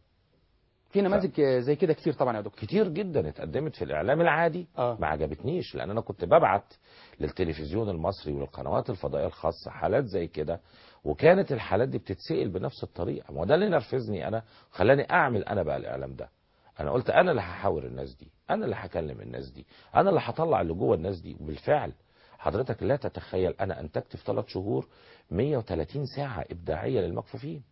في نماذج آه، زي كده كتير طبعا يا دكتور كتير جدا اتقدمت في الاعلام العادي اه ما عجبتنيش لان انا كنت ببعت للتلفزيون المصري وللقنوات الفضائيه الخاصه حالات زي كده وكانت الحالات دي بتتسال بنفس الطريقه ما هو ده اللي نرفزني انا خلاني اعمل انا بقى الاعلام ده انا قلت انا اللي هحاور الناس دي انا اللي هكلم الناس دي انا اللي هطلع اللي جوه الناس دي وبالفعل حضرتك لا تتخيل انا انتجت في ثلاث شهور 130 ساعه ابداعيه للمكفوفين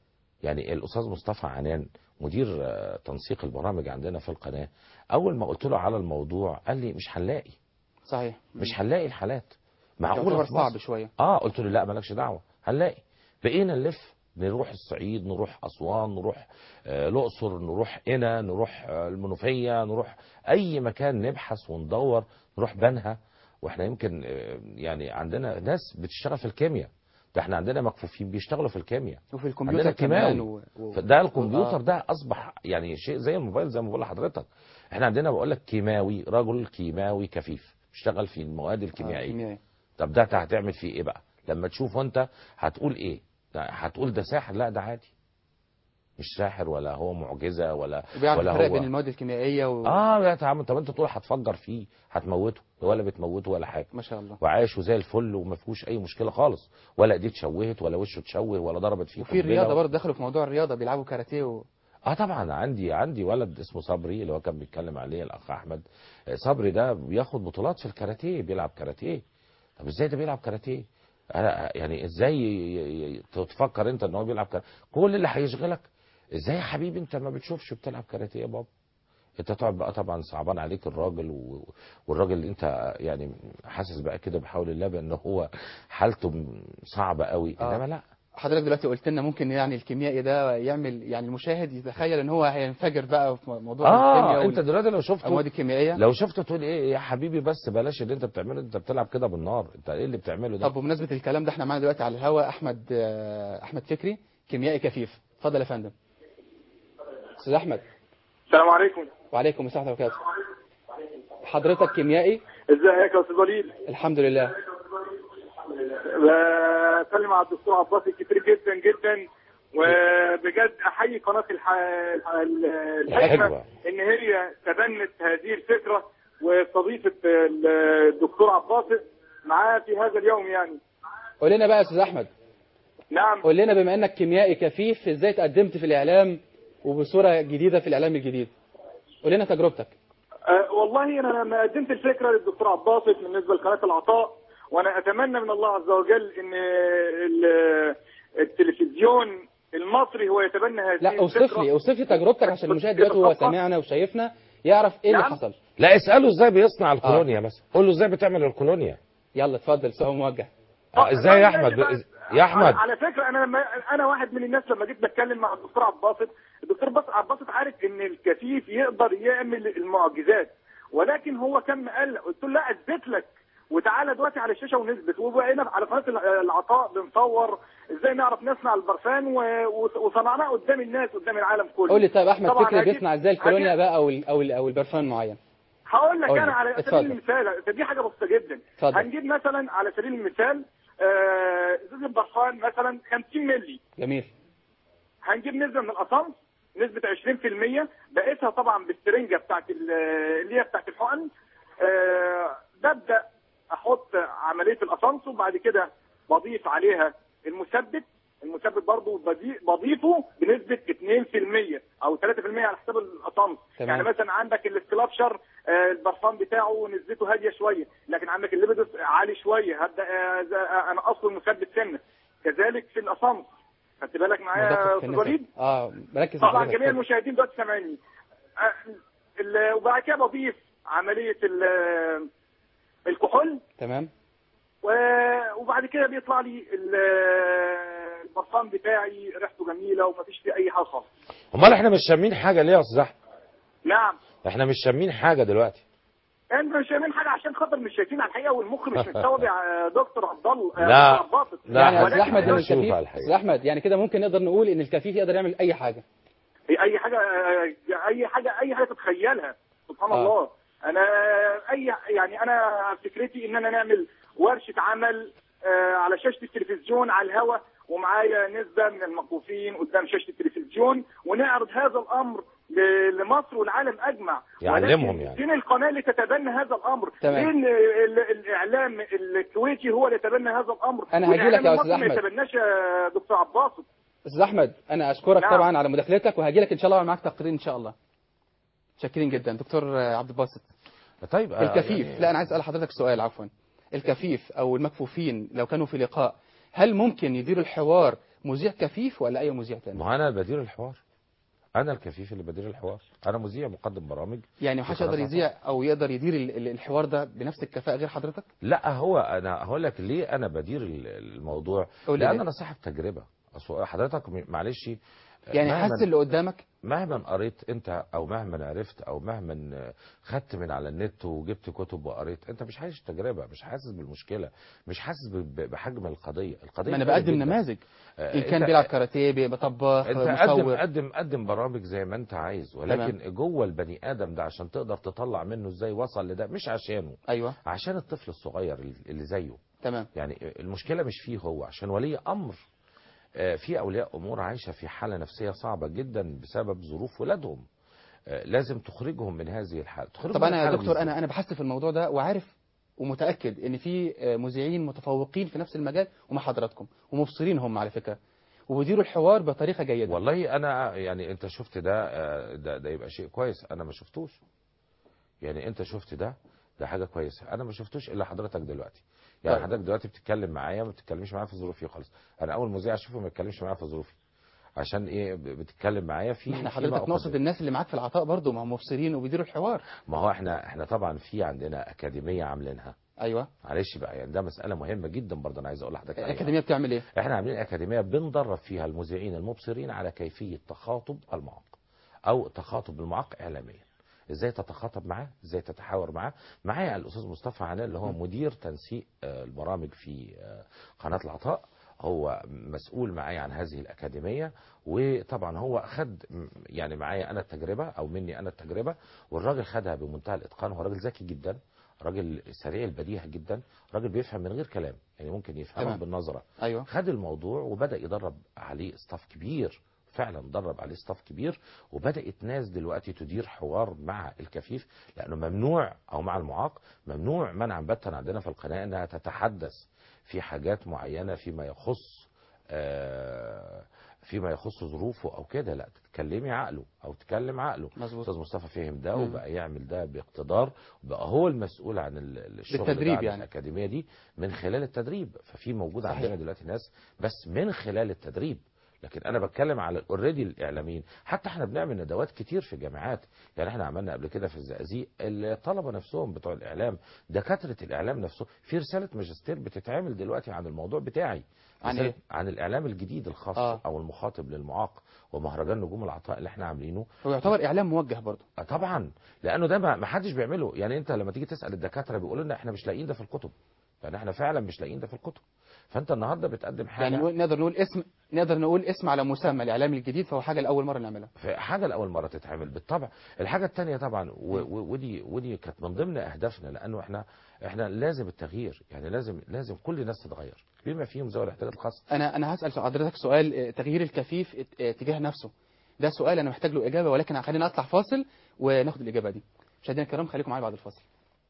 يعني الاستاذ مصطفى عنان مدير آه، تنسيق البرامج عندنا في القناه اول ما قلت له على الموضوع قال لي مش هنلاقي صحيح مش هنلاقي الحالات معقوله يعتبر في صعب مصر شويه اه قلت له لا مالكش دعوه هنلاقي بقينا نلف نروح الصعيد نروح اسوان نروح آه، الاقصر نروح قنا نروح آه، المنوفيه نروح اي مكان نبحث وندور نروح بنها واحنا يمكن آه، يعني عندنا ناس بتشتغل في الكيمياء ده احنا عندنا مكفوفين بيشتغلوا في الكيمياء وفي الكمبيوتر عندنا كيماوي. كمان و... و... فده الكمبيوتر آه. ده اصبح يعني شيء زي الموبايل زي ما بقول لحضرتك احنا عندنا بقول لك كيماوي رجل كيماوي كفيف بيشتغل في المواد آه، الكيميائيه كيميائي طب ده هتعمل فيه ايه بقى لما تشوفه انت هتقول ايه ده هتقول ده ساحر لا ده عادي مش ساحر ولا هو معجزه ولا وبيعرف ولا الفرق هو بين المواد الكيميائيه و... اه يا تعمل طب انت تقول هتفجر فيه هتموته ولا بتموته ولا حاجه ما شاء الله وعايش وزي الفل وما فيهوش اي مشكله خالص ولا ايديه اتشوهت ولا وشه اتشوه ولا ضربت فيه وفي قنبلة الرياضه برضه دخلوا في موضوع الرياضه بيلعبوا كاراتيه و... اه طبعا عندي عندي ولد اسمه صبري اللي هو كان بيتكلم عليه الاخ احمد آه، صبري ده بياخد بطولات في الكاراتيه بيلعب كاراتيه طب ازاي ده بيلعب كاراتيه أنا يعني ازاي ي- ي- ي- تفكر انت ان هو بيلعب كاراتيه كل اللي هيشغلك ازاي يا حبيبي انت ما بتشوفش بتلعب كاراتيه يا بابا انت تقعد بقى طبعا صعبان عليك الراجل و... والراجل اللي انت يعني حاسس بقى كده بحول الله بان هو حالته م- صعبه قوي آه. انما لا حضرتك دلوقتي قلت لنا ممكن يعني الكيميائي ده يعمل يعني المشاهد يتخيل ان هو هينفجر بقى في موضوع اه الكيمياء انت دلوقتي لو شفته والامواد الكيميائيه لو شفته تقول ايه يا حبيبي بس بلاش اللي انت بتعمله انت بتلعب كده بالنار انت ايه اللي بتعمله ده طب بمناسبه الكلام ده احنا معانا دلوقتي على الهواء احمد آه، احمد فكري كيميائي كفيف اتفضل يا فندم استاذ احمد السلام عليكم وعليكم السلام ورحمه الله وبركاته حضرتك كيميائي ازيك يا استاذ وليد الحمد لله بسلم على الدكتور عباسي كتير جدا جدا وبجد احيي قناه الح... ال- الحكمه الحكمة. ان هي تبنت هذه الفكره واستضيفت الدكتور عباسي معاه في هذا اليوم يعني قول لنا بقى يا استاذ احمد نعم قول لنا بما انك كيميائي كفيف ازاي تقدمت في الاعلام وبصوره جديده في الاعلام الجديد قول لنا تجربتك أه والله انا لما قدمت الفكره للدكتور عباسي بالنسبه لقناه العطاء وانا اتمنى من الله عز وجل ان ال- التلفزيون المصري هو يتبنى هذه لا اوصف الفكرة. لي اوصف لي تجربتك عشان المشاهد دلوقتي وهو سامعنا وشايفنا يعرف ايه اللي نعم. حصل لا اساله ازاي بيصنع الكولونيا مثلا قول له ازاي بتعمل الكولونيا يلا اتفضل سؤال موجه اه ازاي يا احمد ب- يا احمد على فكره انا لما انا واحد من الناس لما جيت بتكلم مع الدكتور عباسط الدكتور بس عباسط عارف ان الكفيف يقدر يعمل المعجزات ولكن هو كان مقلق قلت له لا اثبت لك وتعالى دلوقتي على الشاشه ونثبت وبقينا على قناه الع- العطاء بنصور ازاي نعرف نصنع البرفان و- و- وصنعناه قدام الناس قدام العالم كله قول لي طيب احمد طبعاً فكري هجيب- بيصنع ازاي الكولونيا هجيب- بقى او ال او ال او البرفان معين هقول لك قول انا لي. على اتفضل. سبيل المثال دي حاجه بسيطه جدا اتفضل. هنجيب مثلا على سبيل المثال آه، ازازه برفان مثلا 50 مللي جميل هنجيب نسبه من الاسانس نسبه 20% بقيسها طبعا بالسرنجه بتاعت ال- اللي هي بتاعت الحقن آه، ببدا احط عمليه الاسانس وبعد كده بضيف عليها المثبت المثبت برضه بدي- بضيفه بنسبه 2% او 3% على حساب الاسانس تمام. يعني مثلا عندك السكلابشر آه، البرفان بتاعه نسبته هاديه شويه لكن عندك الليبيدوس عالي شويه هبدا آه، ز- آه، انا اصل المثبت سنه كذلك في الاسانس خدت بالك معايا يا موضوع استاذ كنسة. وليد اه مركز مع طبعا حضرتك. جميع اتفضل. المشاهدين دلوقتي سامعيني آه، ال- وبعد كده بضيف عمليه ال- الكحول تمام و- وبعد كده بيطلع لي ال- البرفان بتاعي ريحته جميله ومفيش فيه اي حاجه خالص امال احنا مش شامين حاجه ليه يا استاذ احمد نعم احنا مش شامين حاجه دلوقتي انت مش شايفين حاجه عشان خاطر مش شايفين على الحقيقه والمخ مش مستوعب يا دكتور عبد الله آه، لا. دكتور عباسط. لا، يعني يا ولكن استاذ احمد ان أنا بشوف الكفيف على الحقيقة. استاذ احمد يعني كده ممكن نقدر نقول ان الكفيف يقدر يعمل اي حاجه اي حاجه اي حاجه اي حاجه تتخيلها سبحان آه. الله انا اي يعني انا فكرتي ان انا نعمل ورشه عمل آه، على شاشه التلفزيون على الهواء ومعايا نسبه من المكفوفين قدام شاشه التلفزيون ونعرض هذا الامر ل- لمصر والعالم اجمع يعلمهم ولكن يعني. فين القناه اللي تتبنى هذا الامر تمام. ليه ال- ال- الاعلام الكويتي هو اللي يتبنى هذا الامر أنا هجيلك يا والإعلام أستاذ المصري ما أحمد. يتبناش يا دكتور عباس استاذ احمد انا اشكرك نعم. طبعا على مداخلتك وهاجي لك ان شاء الله وأعمل معاك تقرير ان شاء الله شاكرين جدا دكتور آه، عبد الباسط طيب آه، الكفيف يعني- لا انا عايز اسال حضرتك سؤال عفوا الكفيف او المكفوفين لو كانوا في لقاء هل ممكن يديروا الحوار مذيع كفيف ولا اي مذيع تاني ما هو انا بدير الحوار انا الكفيف اللي بدير الحوار انا مذيع مقدم برامج يعني محدش يقدر يذيع او يقدر يدير ال- ال- الحوار ده بنفس الكفاءه غير حضرتك لا هو انا هقول لك ليه انا بدير ال- الموضوع قول لي لان ليه؟ انا صاحب تجربه أصل حضرتك م- معلش يعني مهما- حاسس اللي قدامك مهما قريت انت او مهما عرفت او مهما خدت من على النت وجبت كتب وقريت انت مش عايش تجربه مش حاسس بالمشكله مش حاسس ب- ب- بحجم القضيه القضيه ما انا كبيرة بقدم جدا. نماذج آه، ان كان انت- بيلعب كاراتيه بيبقى طباخ انت قدم مصور قدم قدم برامج زي ما انت عايز ولكن تمام. جوه البني ادم ده عشان تقدر تطلع منه ازاي وصل لده مش عشانه ايوه عشان الطفل الصغير اللي زيه تمام يعني المشكله مش فيه هو عشان ولي امر آه، في اولياء امور عايشه في حاله نفسيه صعبه جدا بسبب ظروف ولادهم آه، لازم تخرجهم من هذه الحاله تخرجهم طب من انا يا الحالة دكتور دي انا انا بحثت في الموضوع ده وعارف ومتاكد ان في آه، مذيعين متفوقين في نفس المجال ومع حضراتكم ومبصرين هم على فكره وبيديروا الحوار بطريقه جيده والله انا يعني انت شفت ده آه، ده, ده يبقى شيء كويس انا ما شفتوش يعني انت شفت ده ده حاجه كويسه انا ما شفتوش الا حضرتك دلوقتي يعني طيب. حضرتك دلوقتي بتتكلم معايا ما بتتكلمش معايا في ظروفي خالص انا اول مذيع اشوفه ما يتكلمش معايا في ظروفي عشان ايه ب- بتتكلم معايا في ما احنا فيما حضرتك نقصد أقدم. الناس اللي معاك في العطاء برضه ما هم مبصرين وبيديروا الحوار ما هو احنا احنا طبعا في عندنا اكاديميه عاملينها ايوه معلش بقى يعني ده مساله مهمه جدا برضه انا عايز اقول لحضرتك عليها. الاكاديميه بتعمل ايه احنا عاملين اكاديميه بندرب فيها المذيعين المبصرين على كيفيه تخاطب المعاق او تخاطب المعاق اعلاميا ازاي تتخاطب معاه ازاي تتحاور معاه معايا الاستاذ مصطفى عنان اللي هو مدير تنسيق آه، البرامج في آه، قناه العطاء هو مسؤول معايا عن هذه الأكاديمية وطبعا هو خد م- يعني معايا أنا التجربة أو مني أنا التجربة والراجل خدها بمنتهى الإتقان هو راجل ذكي جدا راجل سريع البديهة جدا راجل بيفهم من غير كلام يعني ممكن يفهمه تمام. بالنظرة ايوه خد الموضوع وبدأ يدرب عليه ستاف كبير فعلا درب عليه ستاف كبير وبدأت ناس دلوقتي تدير حوار مع الكفيف لأنه ممنوع أو مع المعاق ممنوع منعا باتا عندنا في القناة أنها تتحدث في حاجات معينة فيما يخص آه، فيما يخص ظروفه أو كده لا تتكلمي عقله أو تكلم عقله مظبوط استاذ مصطفى فهم ده مم. وبقى يعمل ده باقتدار وبقى هو المسؤول عن ال- الشغل بالتدريب ده عن يعني. الاكاديميه دي من خلال التدريب ففي موجود صحيح. عندنا دلوقتي ناس بس من خلال التدريب لكن انا بتكلم على اوريدي الاعلاميين حتى احنا بنعمل ندوات كتير في الجامعات يعني احنا عملنا قبل كده في الزقازيق الطلبه نفسهم بتوع الاعلام دكاتره الاعلام نفسهم في رساله ماجستير بتتعمل دلوقتي عن الموضوع بتاعي عن رسالة إيه؟ عن الاعلام الجديد الخاص آه. او المخاطب للمعاق ومهرجان نجوم العطاء اللي احنا عاملينه هو يعتبر اعلام موجه برضه آه طبعا لانه ده ما ما حدش بيعمله يعني انت لما تيجي تسال الدكاتره بيقولوا لنا احنا مش لاقيين ده في الكتب يعني احنا فعلا مش لاقيين ده في الكتب فانت النهارده بتقدم حاجه يعني نقول- نقدر نقول اسم نقدر نقول اسم على مسمى الاعلام الجديد فهو حاجه لاول مره نعملها في حاجه لاول مره تتعمل بالطبع الحاجه الثانيه طبعا و- و- ودي ودي كانت من ضمن اهدافنا لانه احنا احنا لازم التغيير يعني لازم لازم كل الناس تتغير بما فيهم ذوي الاحتياجات الخاصه انا انا هسال حضرتك سؤال آه، تغيير الكفيف آه، تجاه نفسه ده سؤال انا محتاج له اجابه ولكن خلينا نطلع فاصل وناخد الاجابه دي مشاهدينا الكرام خليكم معايا بعد الفاصل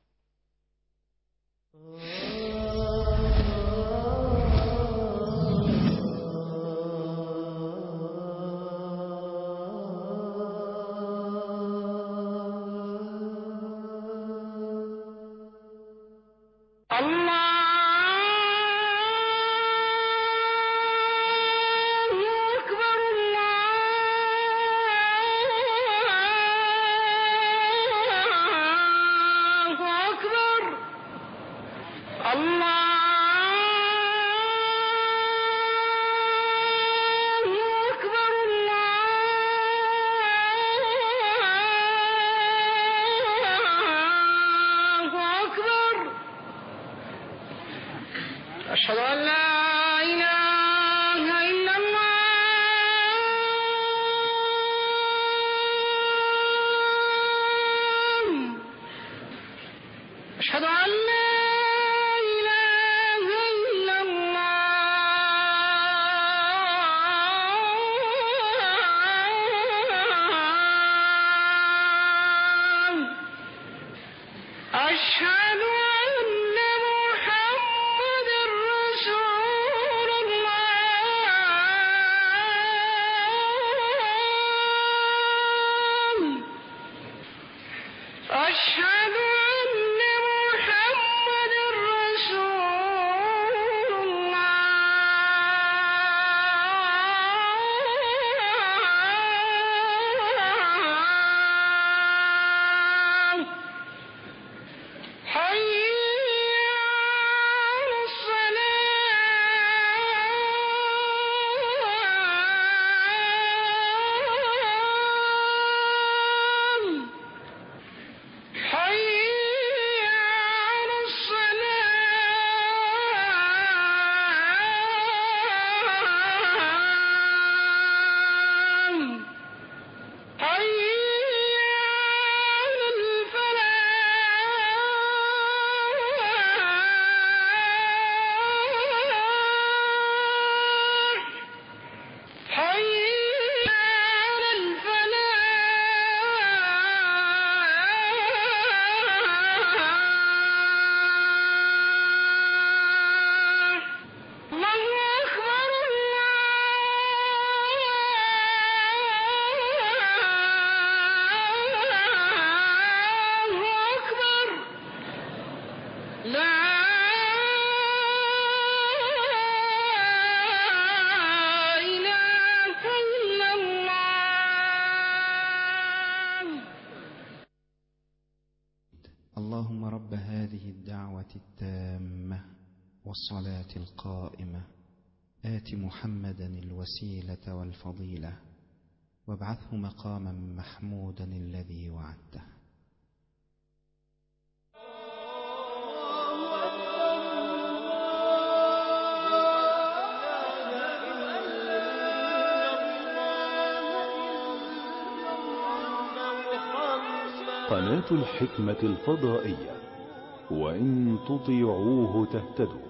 الله أكبر الله أكبر الله أكبر الله أكبر أشهد أن لا إله إلا الله أشهد أن لا إله إلا الله أشهد أن محمد رسول الصلاة القائمة آت محمدا الوسيلة والفضيلة وابعثه مقاما محمودا الذي وعدته قناة الحكمة الفضائية وإن تطيعوه تهتدوا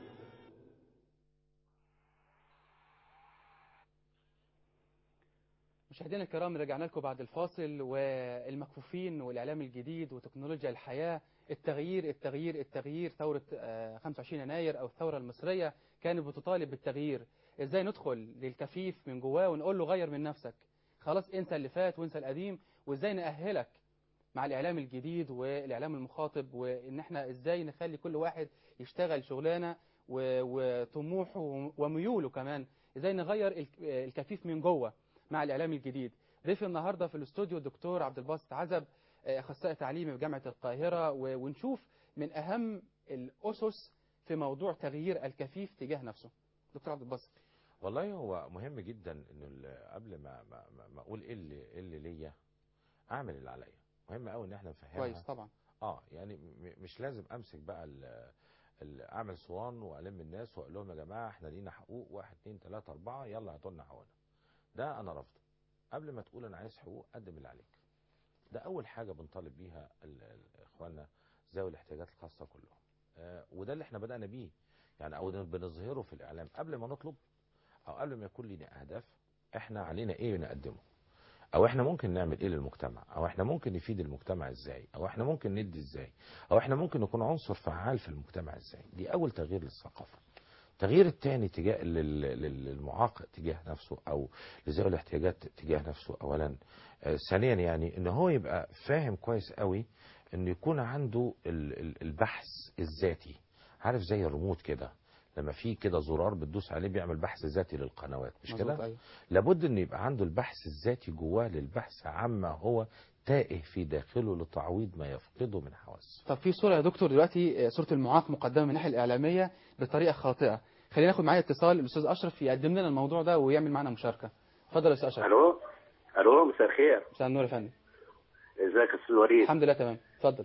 مشاهدينا الكرام رجعنا لكم بعد الفاصل والمكفوفين والإعلام الجديد وتكنولوجيا الحياة التغيير التغيير التغيير ثورة آه، 25 يناير أو الثورة المصرية كانت بتطالب بالتغيير إزاي ندخل للكفيف من جواه ونقول له غير من نفسك خلاص انسى اللي فات وانسى القديم وإزاي نأهلك مع الإعلام الجديد والإعلام المخاطب وإن احنا إزاي نخلي كل واحد يشتغل شغلانة و- وطموحه وميوله كمان إزاي نغير الك- الكفيف من جوه مع الإعلام الجديد ضيف النهاردة في الاستوديو الدكتور عبد الباسط عزب آه، أخصائي تعليمي في جامعة القاهرة و- ونشوف من أهم الأسس في موضوع تغيير الكفيف تجاه نفسه دكتور عبد الباسط والله هو مهم جدا انه ال- قبل ما ما, ما, ما اقول ايه اللي ايه اللي ليا اعمل اللي عليا مهم قوي ان احنا نفهمها كويس طبعا اه يعني م- مش لازم امسك بقى ال ال- اعمل صوان والم الناس واقول لهم يا جماعه احنا لينا حقوق واحد اتنين تلاته اربعه يلا هاتوا لنا حقوقنا ده انا رافضه قبل ما تقول انا عايز حقوق قدم اللي عليك ده اول حاجه بنطالب بيها ال- ال- اخواننا ذوي الاحتياجات الخاصه كلهم آه وده اللي احنا بدانا بيه يعني او بنظهره في الاعلام قبل ما نطلب او قبل ما يكون لنا اهداف احنا علينا ايه نقدمه او احنا ممكن نعمل ايه للمجتمع او احنا ممكن نفيد المجتمع ازاي او احنا ممكن ندي ازاي او احنا ممكن نكون عنصر فعال في المجتمع ازاي دي اول تغيير للثقافه التغيير الثاني تجاه لل- لل- للمعاق تجاه نفسه او لذوي الاحتياجات تجاه نفسه اولا آه، ثانيا يعني ان هو يبقى فاهم كويس قوي ان يكون عنده ال- ال- البحث الذاتي عارف زي الريموت كده لما في كده زرار بتدوس عليه بيعمل بحث ذاتي للقنوات مش مظبوط، كده أيوة. لابد ان يبقى عنده البحث الذاتي جواه للبحث عما هو تائه في داخله لتعويض ما يفقده من حواسه طب في صورة يا دكتور دلوقتي آه، صورة المعاق مقدمة من الناحية الإعلامية بطريقة خاطئة خلينا ناخد معايا اتصال الأستاذ أشرف يقدم لنا الموضوع ده ويعمل معنا مشاركة اتفضل يا أستاذ أشرف الو الو مساء الخير مساء النور يا فندم ازيك يا استاذ وليد الحمد لله تمام اتفضل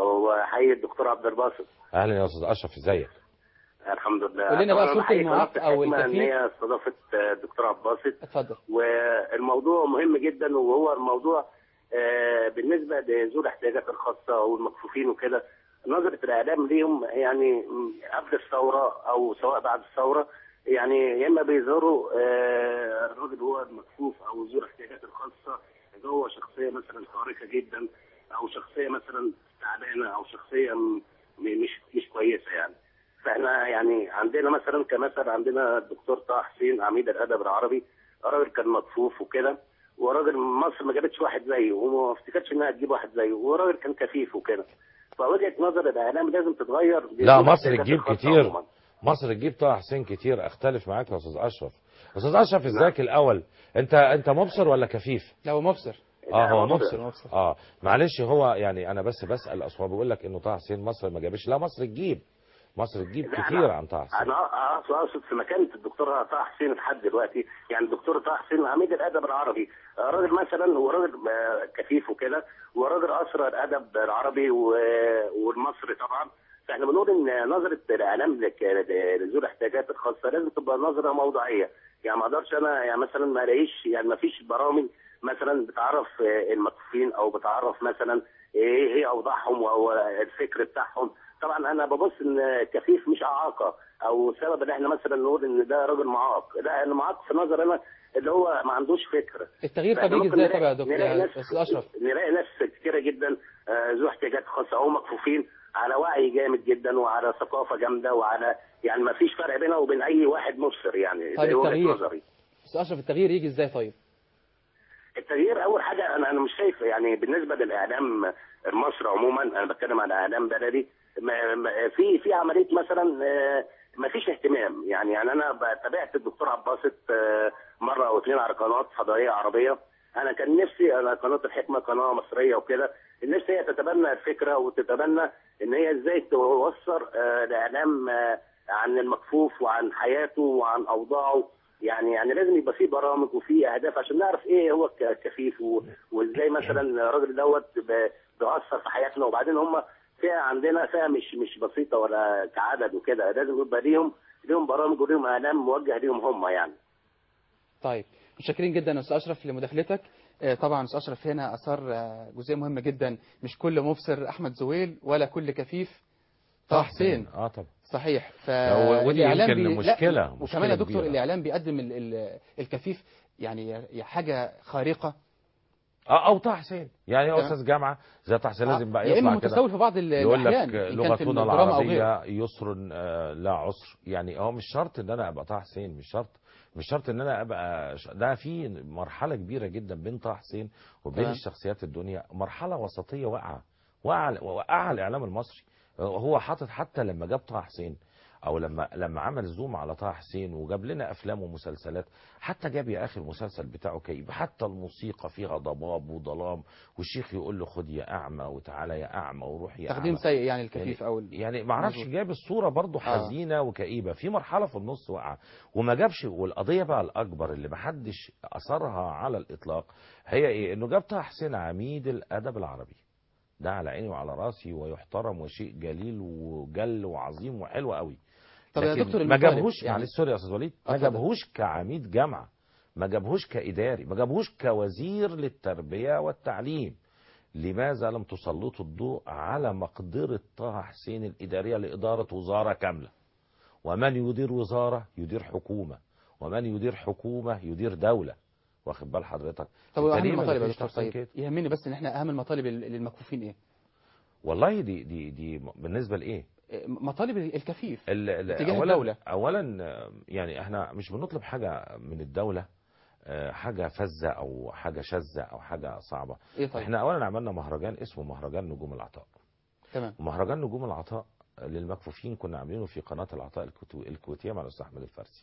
وحي الدكتور عبد الباسط اهلا يا استاذ اشرف ازيك الحمد لله قول لنا بقى طبعاً صورة بحيي المعاق قناة أو الحكمة ان الكفيف. هي استضافت آه، الدكتور عبد الباسط اتفضل والموضوع مهم جدا وهو الموضوع آه، بالنسبه لذوي الاحتياجات الخاصه والمكفوفين وكده نظره الاعلام ليهم يعني م، قبل الثوره او سواء بعد الثوره يعني يا اما بيظهروا آه، الراجل هو المكفوف او ذو الاحتياجات الخاصه اللي هو شخصيه مثلا خارقه جدا او شخصيه مثلا تعبانه او شخصيه م- م- مش مش كويسه يعني فاحنا يعني عندنا مثلا كمثل عندنا الدكتور طه حسين عميد الادب العربي راجل كان مكفوف وكده وراجل مصر ما جابتش واحد زيه وما افتكرتش انها تجيب واحد زيه وراجل كان كفيف وكده فوجهه نظر الاعلام لازم تتغير لا مصر تجيب الخاصة كتير عموماً. مصر تجيب طه حسين كتير اختلف معاك يا استاذ اشرف استاذ اشرف ازيك الاول انت انت مبصر ولا كفيف لا هو مبصر اه هو مبصر. مبصر مبصر. اه معلش هو يعني انا بس بسال اصل هو بيقول لك انه طه حسين مصر ما جابش لا مصر تجيب مصر تجيب لا، كتير أنا- عن طه حسين انا اقصد اقصد في مكانه الدكتور طه حسين لحد دلوقتي يعني الدكتور طه حسين عميد الادب العربي آه، راجل مثلا هو راجل آه، كفيف وكده وراجل اسرى الادب العربي و- والمصري طبعا فاحنا بنقول ان نظره الاعلام لك- لذوي الاحتياجات الخاصه لازم تبقى نظره موضوعيه يعني ما اقدرش انا يعني مثلا ما الاقيش يعني ما فيش برامج مثلا بتعرف آه، المكفوفين او بتعرف مثلا ايه هي اوضاعهم او الفكر بتاعهم طبعا انا ببص ان كفيف مش اعاقه او سبب ان احنا مثلا نقول ان ده راجل معاق لا المعاق في نظر انا اللي هو ما عندوش فكر التغيير طب فإحنا يجي ممكن ازاي طب يا نلاقي- دكتور نلاقي يا ناس- استاذ اشرف نلاقي ناس كتيره جدا آه، ذو احتياجات خاصه او مكفوفين على وعي جامد جدا وعلى ثقافه جامده وعلى يعني ما فيش فرق بينها وبين اي واحد مبصر يعني طيب زي وجهة التغيير. نظري استاذ اشرف التغيير يجي ازاي طيب التغيير اول حاجه انا انا مش شايف يعني بالنسبه للاعلام المصري عموما انا بتكلم عن اعلام بلدي ما- ما- في في عمليه مثلا آه، ما فيش اهتمام يعني يعني انا تابعت الدكتور عباسط آه، مره او اثنين على قناه فضائيه عربيه انا كان نفسي انا قناه الحكمه قناه مصريه وكده نفسي هي تتبنى الفكره وتتبنى ان هي ازاي توصل آه، لاعلام آه، عن المكفوف وعن حياته وعن اوضاعه يعني يعني لازم يبقى في برامج وفي اهداف عشان نعرف ايه هو الك- الكفيف و- وازاي مثلا الراجل دوت ب- بيأثر في حياتنا وبعدين هم فئه عندنا فئه مش مش بسيطه ولا كعدد وكده لازم يبقى ليهم ليهم برامج وليهم اعلام موجه ليهم هم يعني طيب متشكرين جدا يا استاذ اشرف لمداخلتك آه، طبعا استاذ اشرف هنا اثار آه، جزئيه مهمه جدا مش كل مبصر احمد زويل ولا كل كفيف طه حسين اه طبعا صحيح ف هو- ودي الإعلام يمكن لا، مشكلة- وكمان مشكلة يا دكتور كبيرة. الاعلام بيقدم ال- ال- الكفيف يعني يا حاجه خارقه اه او طه حسين يعني هو تمام. استاذ جامعه زي طه حسين لازم بقى يا اما يطلع كده متسول في بعض ال- يقول الاحيان لك إن كان في لغتنا الدراما أو غيره. العربيه يسر آه، لا عسر يعني هو مش شرط ان انا ابقى طه حسين مش شرط مش شرط ان انا ابقى ش- ده في مرحله كبيره جدا بين طه حسين وبين تمام. الشخصيات الدنيا مرحله وسطيه واقعه واقعه وقعها الاعلام المصري هو حاطط حتى لما جاب طه حسين او لما لما عمل زوم على طه حسين وجاب لنا افلام ومسلسلات حتى جاب يا اخي المسلسل بتاعه كئيب حتى الموسيقى فيها ضباب وظلام والشيخ يقول له خد يا اعمى وتعالى يا اعمى وروح يا تقديم اعمى سيء يعني الكفيف يعني- او ال- يعني ما اعرفش مظبوط. جاب الصوره برضه آه. حزينه وكئيبه في مرحله في النص واقعه وما جابش والقضيه بقى الاكبر اللي ما حدش اثرها على الاطلاق هي ايه انه جاب طه حسين عميد الادب العربي ده على عيني وعلى راسي ويحترم وشيء جليل وجل وعظيم وحلو قوي طب يا لكن دكتور ما المطالب جابهوش يعني- معلش سوري يا استاذ وليد ما اتفضل. جابهوش كعميد جامعه ما جابهوش كاداري ما جابهوش كوزير للتربيه والتعليم لماذا لم تسلطوا الضوء على مقدرة طه حسين الإدارية لإدارة وزارة كاملة ومن يدير وزارة يدير حكومة ومن يدير حكومة يدير دولة واخد بال حضرتك طب أنت اهم ليه ما المطالب يا فيش دكتور تحسين طيب كده؟ يهمني بس ان احنا اهم المطالب لل- للمكفوفين ايه والله دي دي دي بالنسبة لإيه إيه، مطالب الكفيف ال- ال- اتجاه اولا الدولة. اولا آه، يعني احنا مش بنطلب حاجه من الدوله آه، حاجه فزه او حاجه شاذه او حاجه صعبه ايه طيب احنا اولا عملنا مهرجان اسمه مهرجان نجوم العطاء تمام ومهرجان نجوم العطاء للمكفوفين كنا عاملينه في قناه العطاء الكتو- الكويتيه مع الاستاذ احمد الفارسي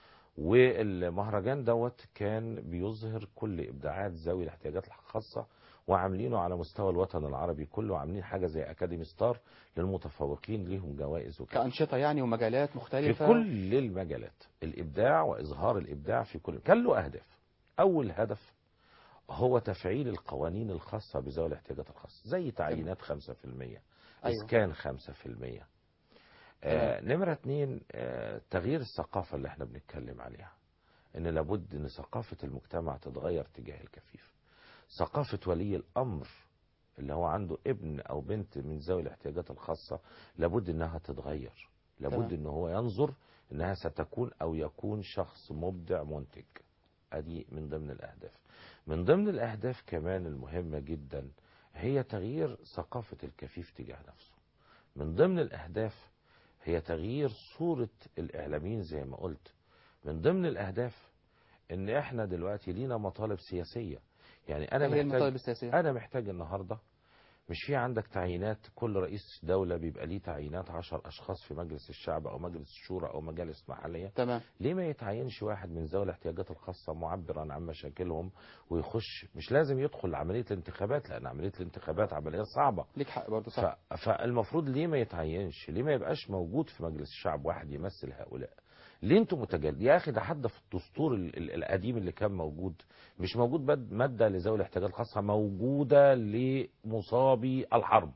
والمهرجان دوت كان بيظهر كل ابداعات ذوي الاحتياجات الخاصه وعاملينه على مستوى الوطن العربي كله عاملين حاجه زي اكاديمي ستار للمتفوقين ليهم جوائز وكده كأنشطة يعني ومجالات في مختلفة كل المجالات الابداع واظهار الابداع في كل كان له اهداف اول هدف هو تفعيل القوانين الخاصه بذوي الاحتياجات الخاصه زي تعيينات 5% أيوة. اسكان 5% آه نمره اتنين آه تغيير الثقافه اللي احنا بنتكلم عليها ان لابد ان ثقافه المجتمع تتغير تجاه الكفيف ثقافه ولي الامر اللي هو عنده ابن او بنت من ذوي الاحتياجات الخاصه لابد انها تتغير لابد تمام. ان هو ينظر انها ستكون او يكون شخص مبدع منتج ادي من ضمن الاهداف من ضمن الاهداف كمان المهمه جدا هي تغيير ثقافه الكفيف تجاه نفسه من ضمن الاهداف هي تغيير صوره الاعلاميين زي ما قلت من ضمن الاهداف ان احنا دلوقتي لينا مطالب سياسيه يعني انا هي محتاج المطالب السياسية انا محتاج النهارده مش في عندك تعيينات كل رئيس دولة بيبقى ليه تعيينات عشر أشخاص في مجلس الشعب أو مجلس الشورى أو مجالس محلية تمام ليه ما يتعينش واحد من ذوي الاحتياجات الخاصة معبرا عن مشاكلهم ويخش مش لازم يدخل عملية الانتخابات لأن عملية الانتخابات عملية صعبة ليك حق برضه ف... صح فالمفروض ليه ما يتعينش ليه ما يبقاش موجود في مجلس الشعب واحد يمثل هؤلاء ليه انتوا متجاهلين يا اخي ده حتى في الدستور ال- ال- القديم اللي كان موجود مش موجود بد- ماده لذوي الاحتياجات الخاصه موجوده لمصابي الحرب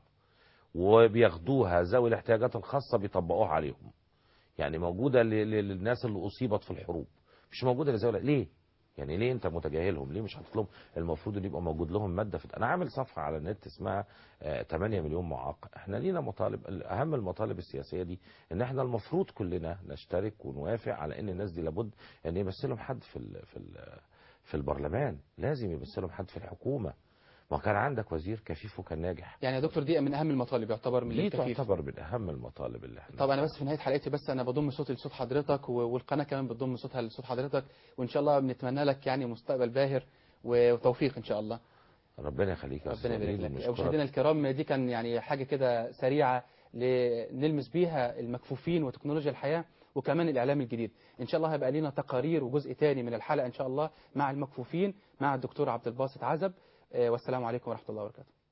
وبياخدوها ذوي الاحتياجات الخاصه بيطبقوها عليهم يعني موجوده ل- ل- للناس اللي اصيبت في الحروب مش موجوده لذوي ليه يعني ليه انت متجاهلهم ليه مش حاطط لهم المفروض ان يبقى موجود لهم ماده في انا عامل صفحه على النت اسمها آه، 8 مليون معاق احنا لينا مطالب اهم المطالب السياسيه دي ان احنا المفروض كلنا نشترك ونوافق على ان الناس دي لابد ان يمثلهم حد في ال في ال في البرلمان لازم يمثلهم حد في الحكومه ما كان عندك وزير كفيف وكان ناجح يعني يا دكتور دي من أهم المطالب يعتبر من دي الكفيف تعتبر من اهم المطالب اللي احنا طب انا بس في نهايه حلقتي بس انا بضم صوتي لصوت حضرتك و- والقناه كمان بتضم صوتها لصوت حضرتك وان شاء الله بنتمنى لك يعني مستقبل باهر و- وتوفيق ان شاء الله ربنا يخليك يا ربنا أستاذ يبارك وليد لك ونشكرك. مشاهدينا الكرام دي كان يعني حاجه كده سريعه ل- نلمس بيها المكفوفين وتكنولوجيا الحياه وكمان الاعلام الجديد ان شاء الله هيبقى لنا تقارير وجزء تاني من الحلقه ان شاء الله مع المكفوفين مع الدكتور عبد الباسط عزب آه، والسلام عليكم ورحمه الله وبركاته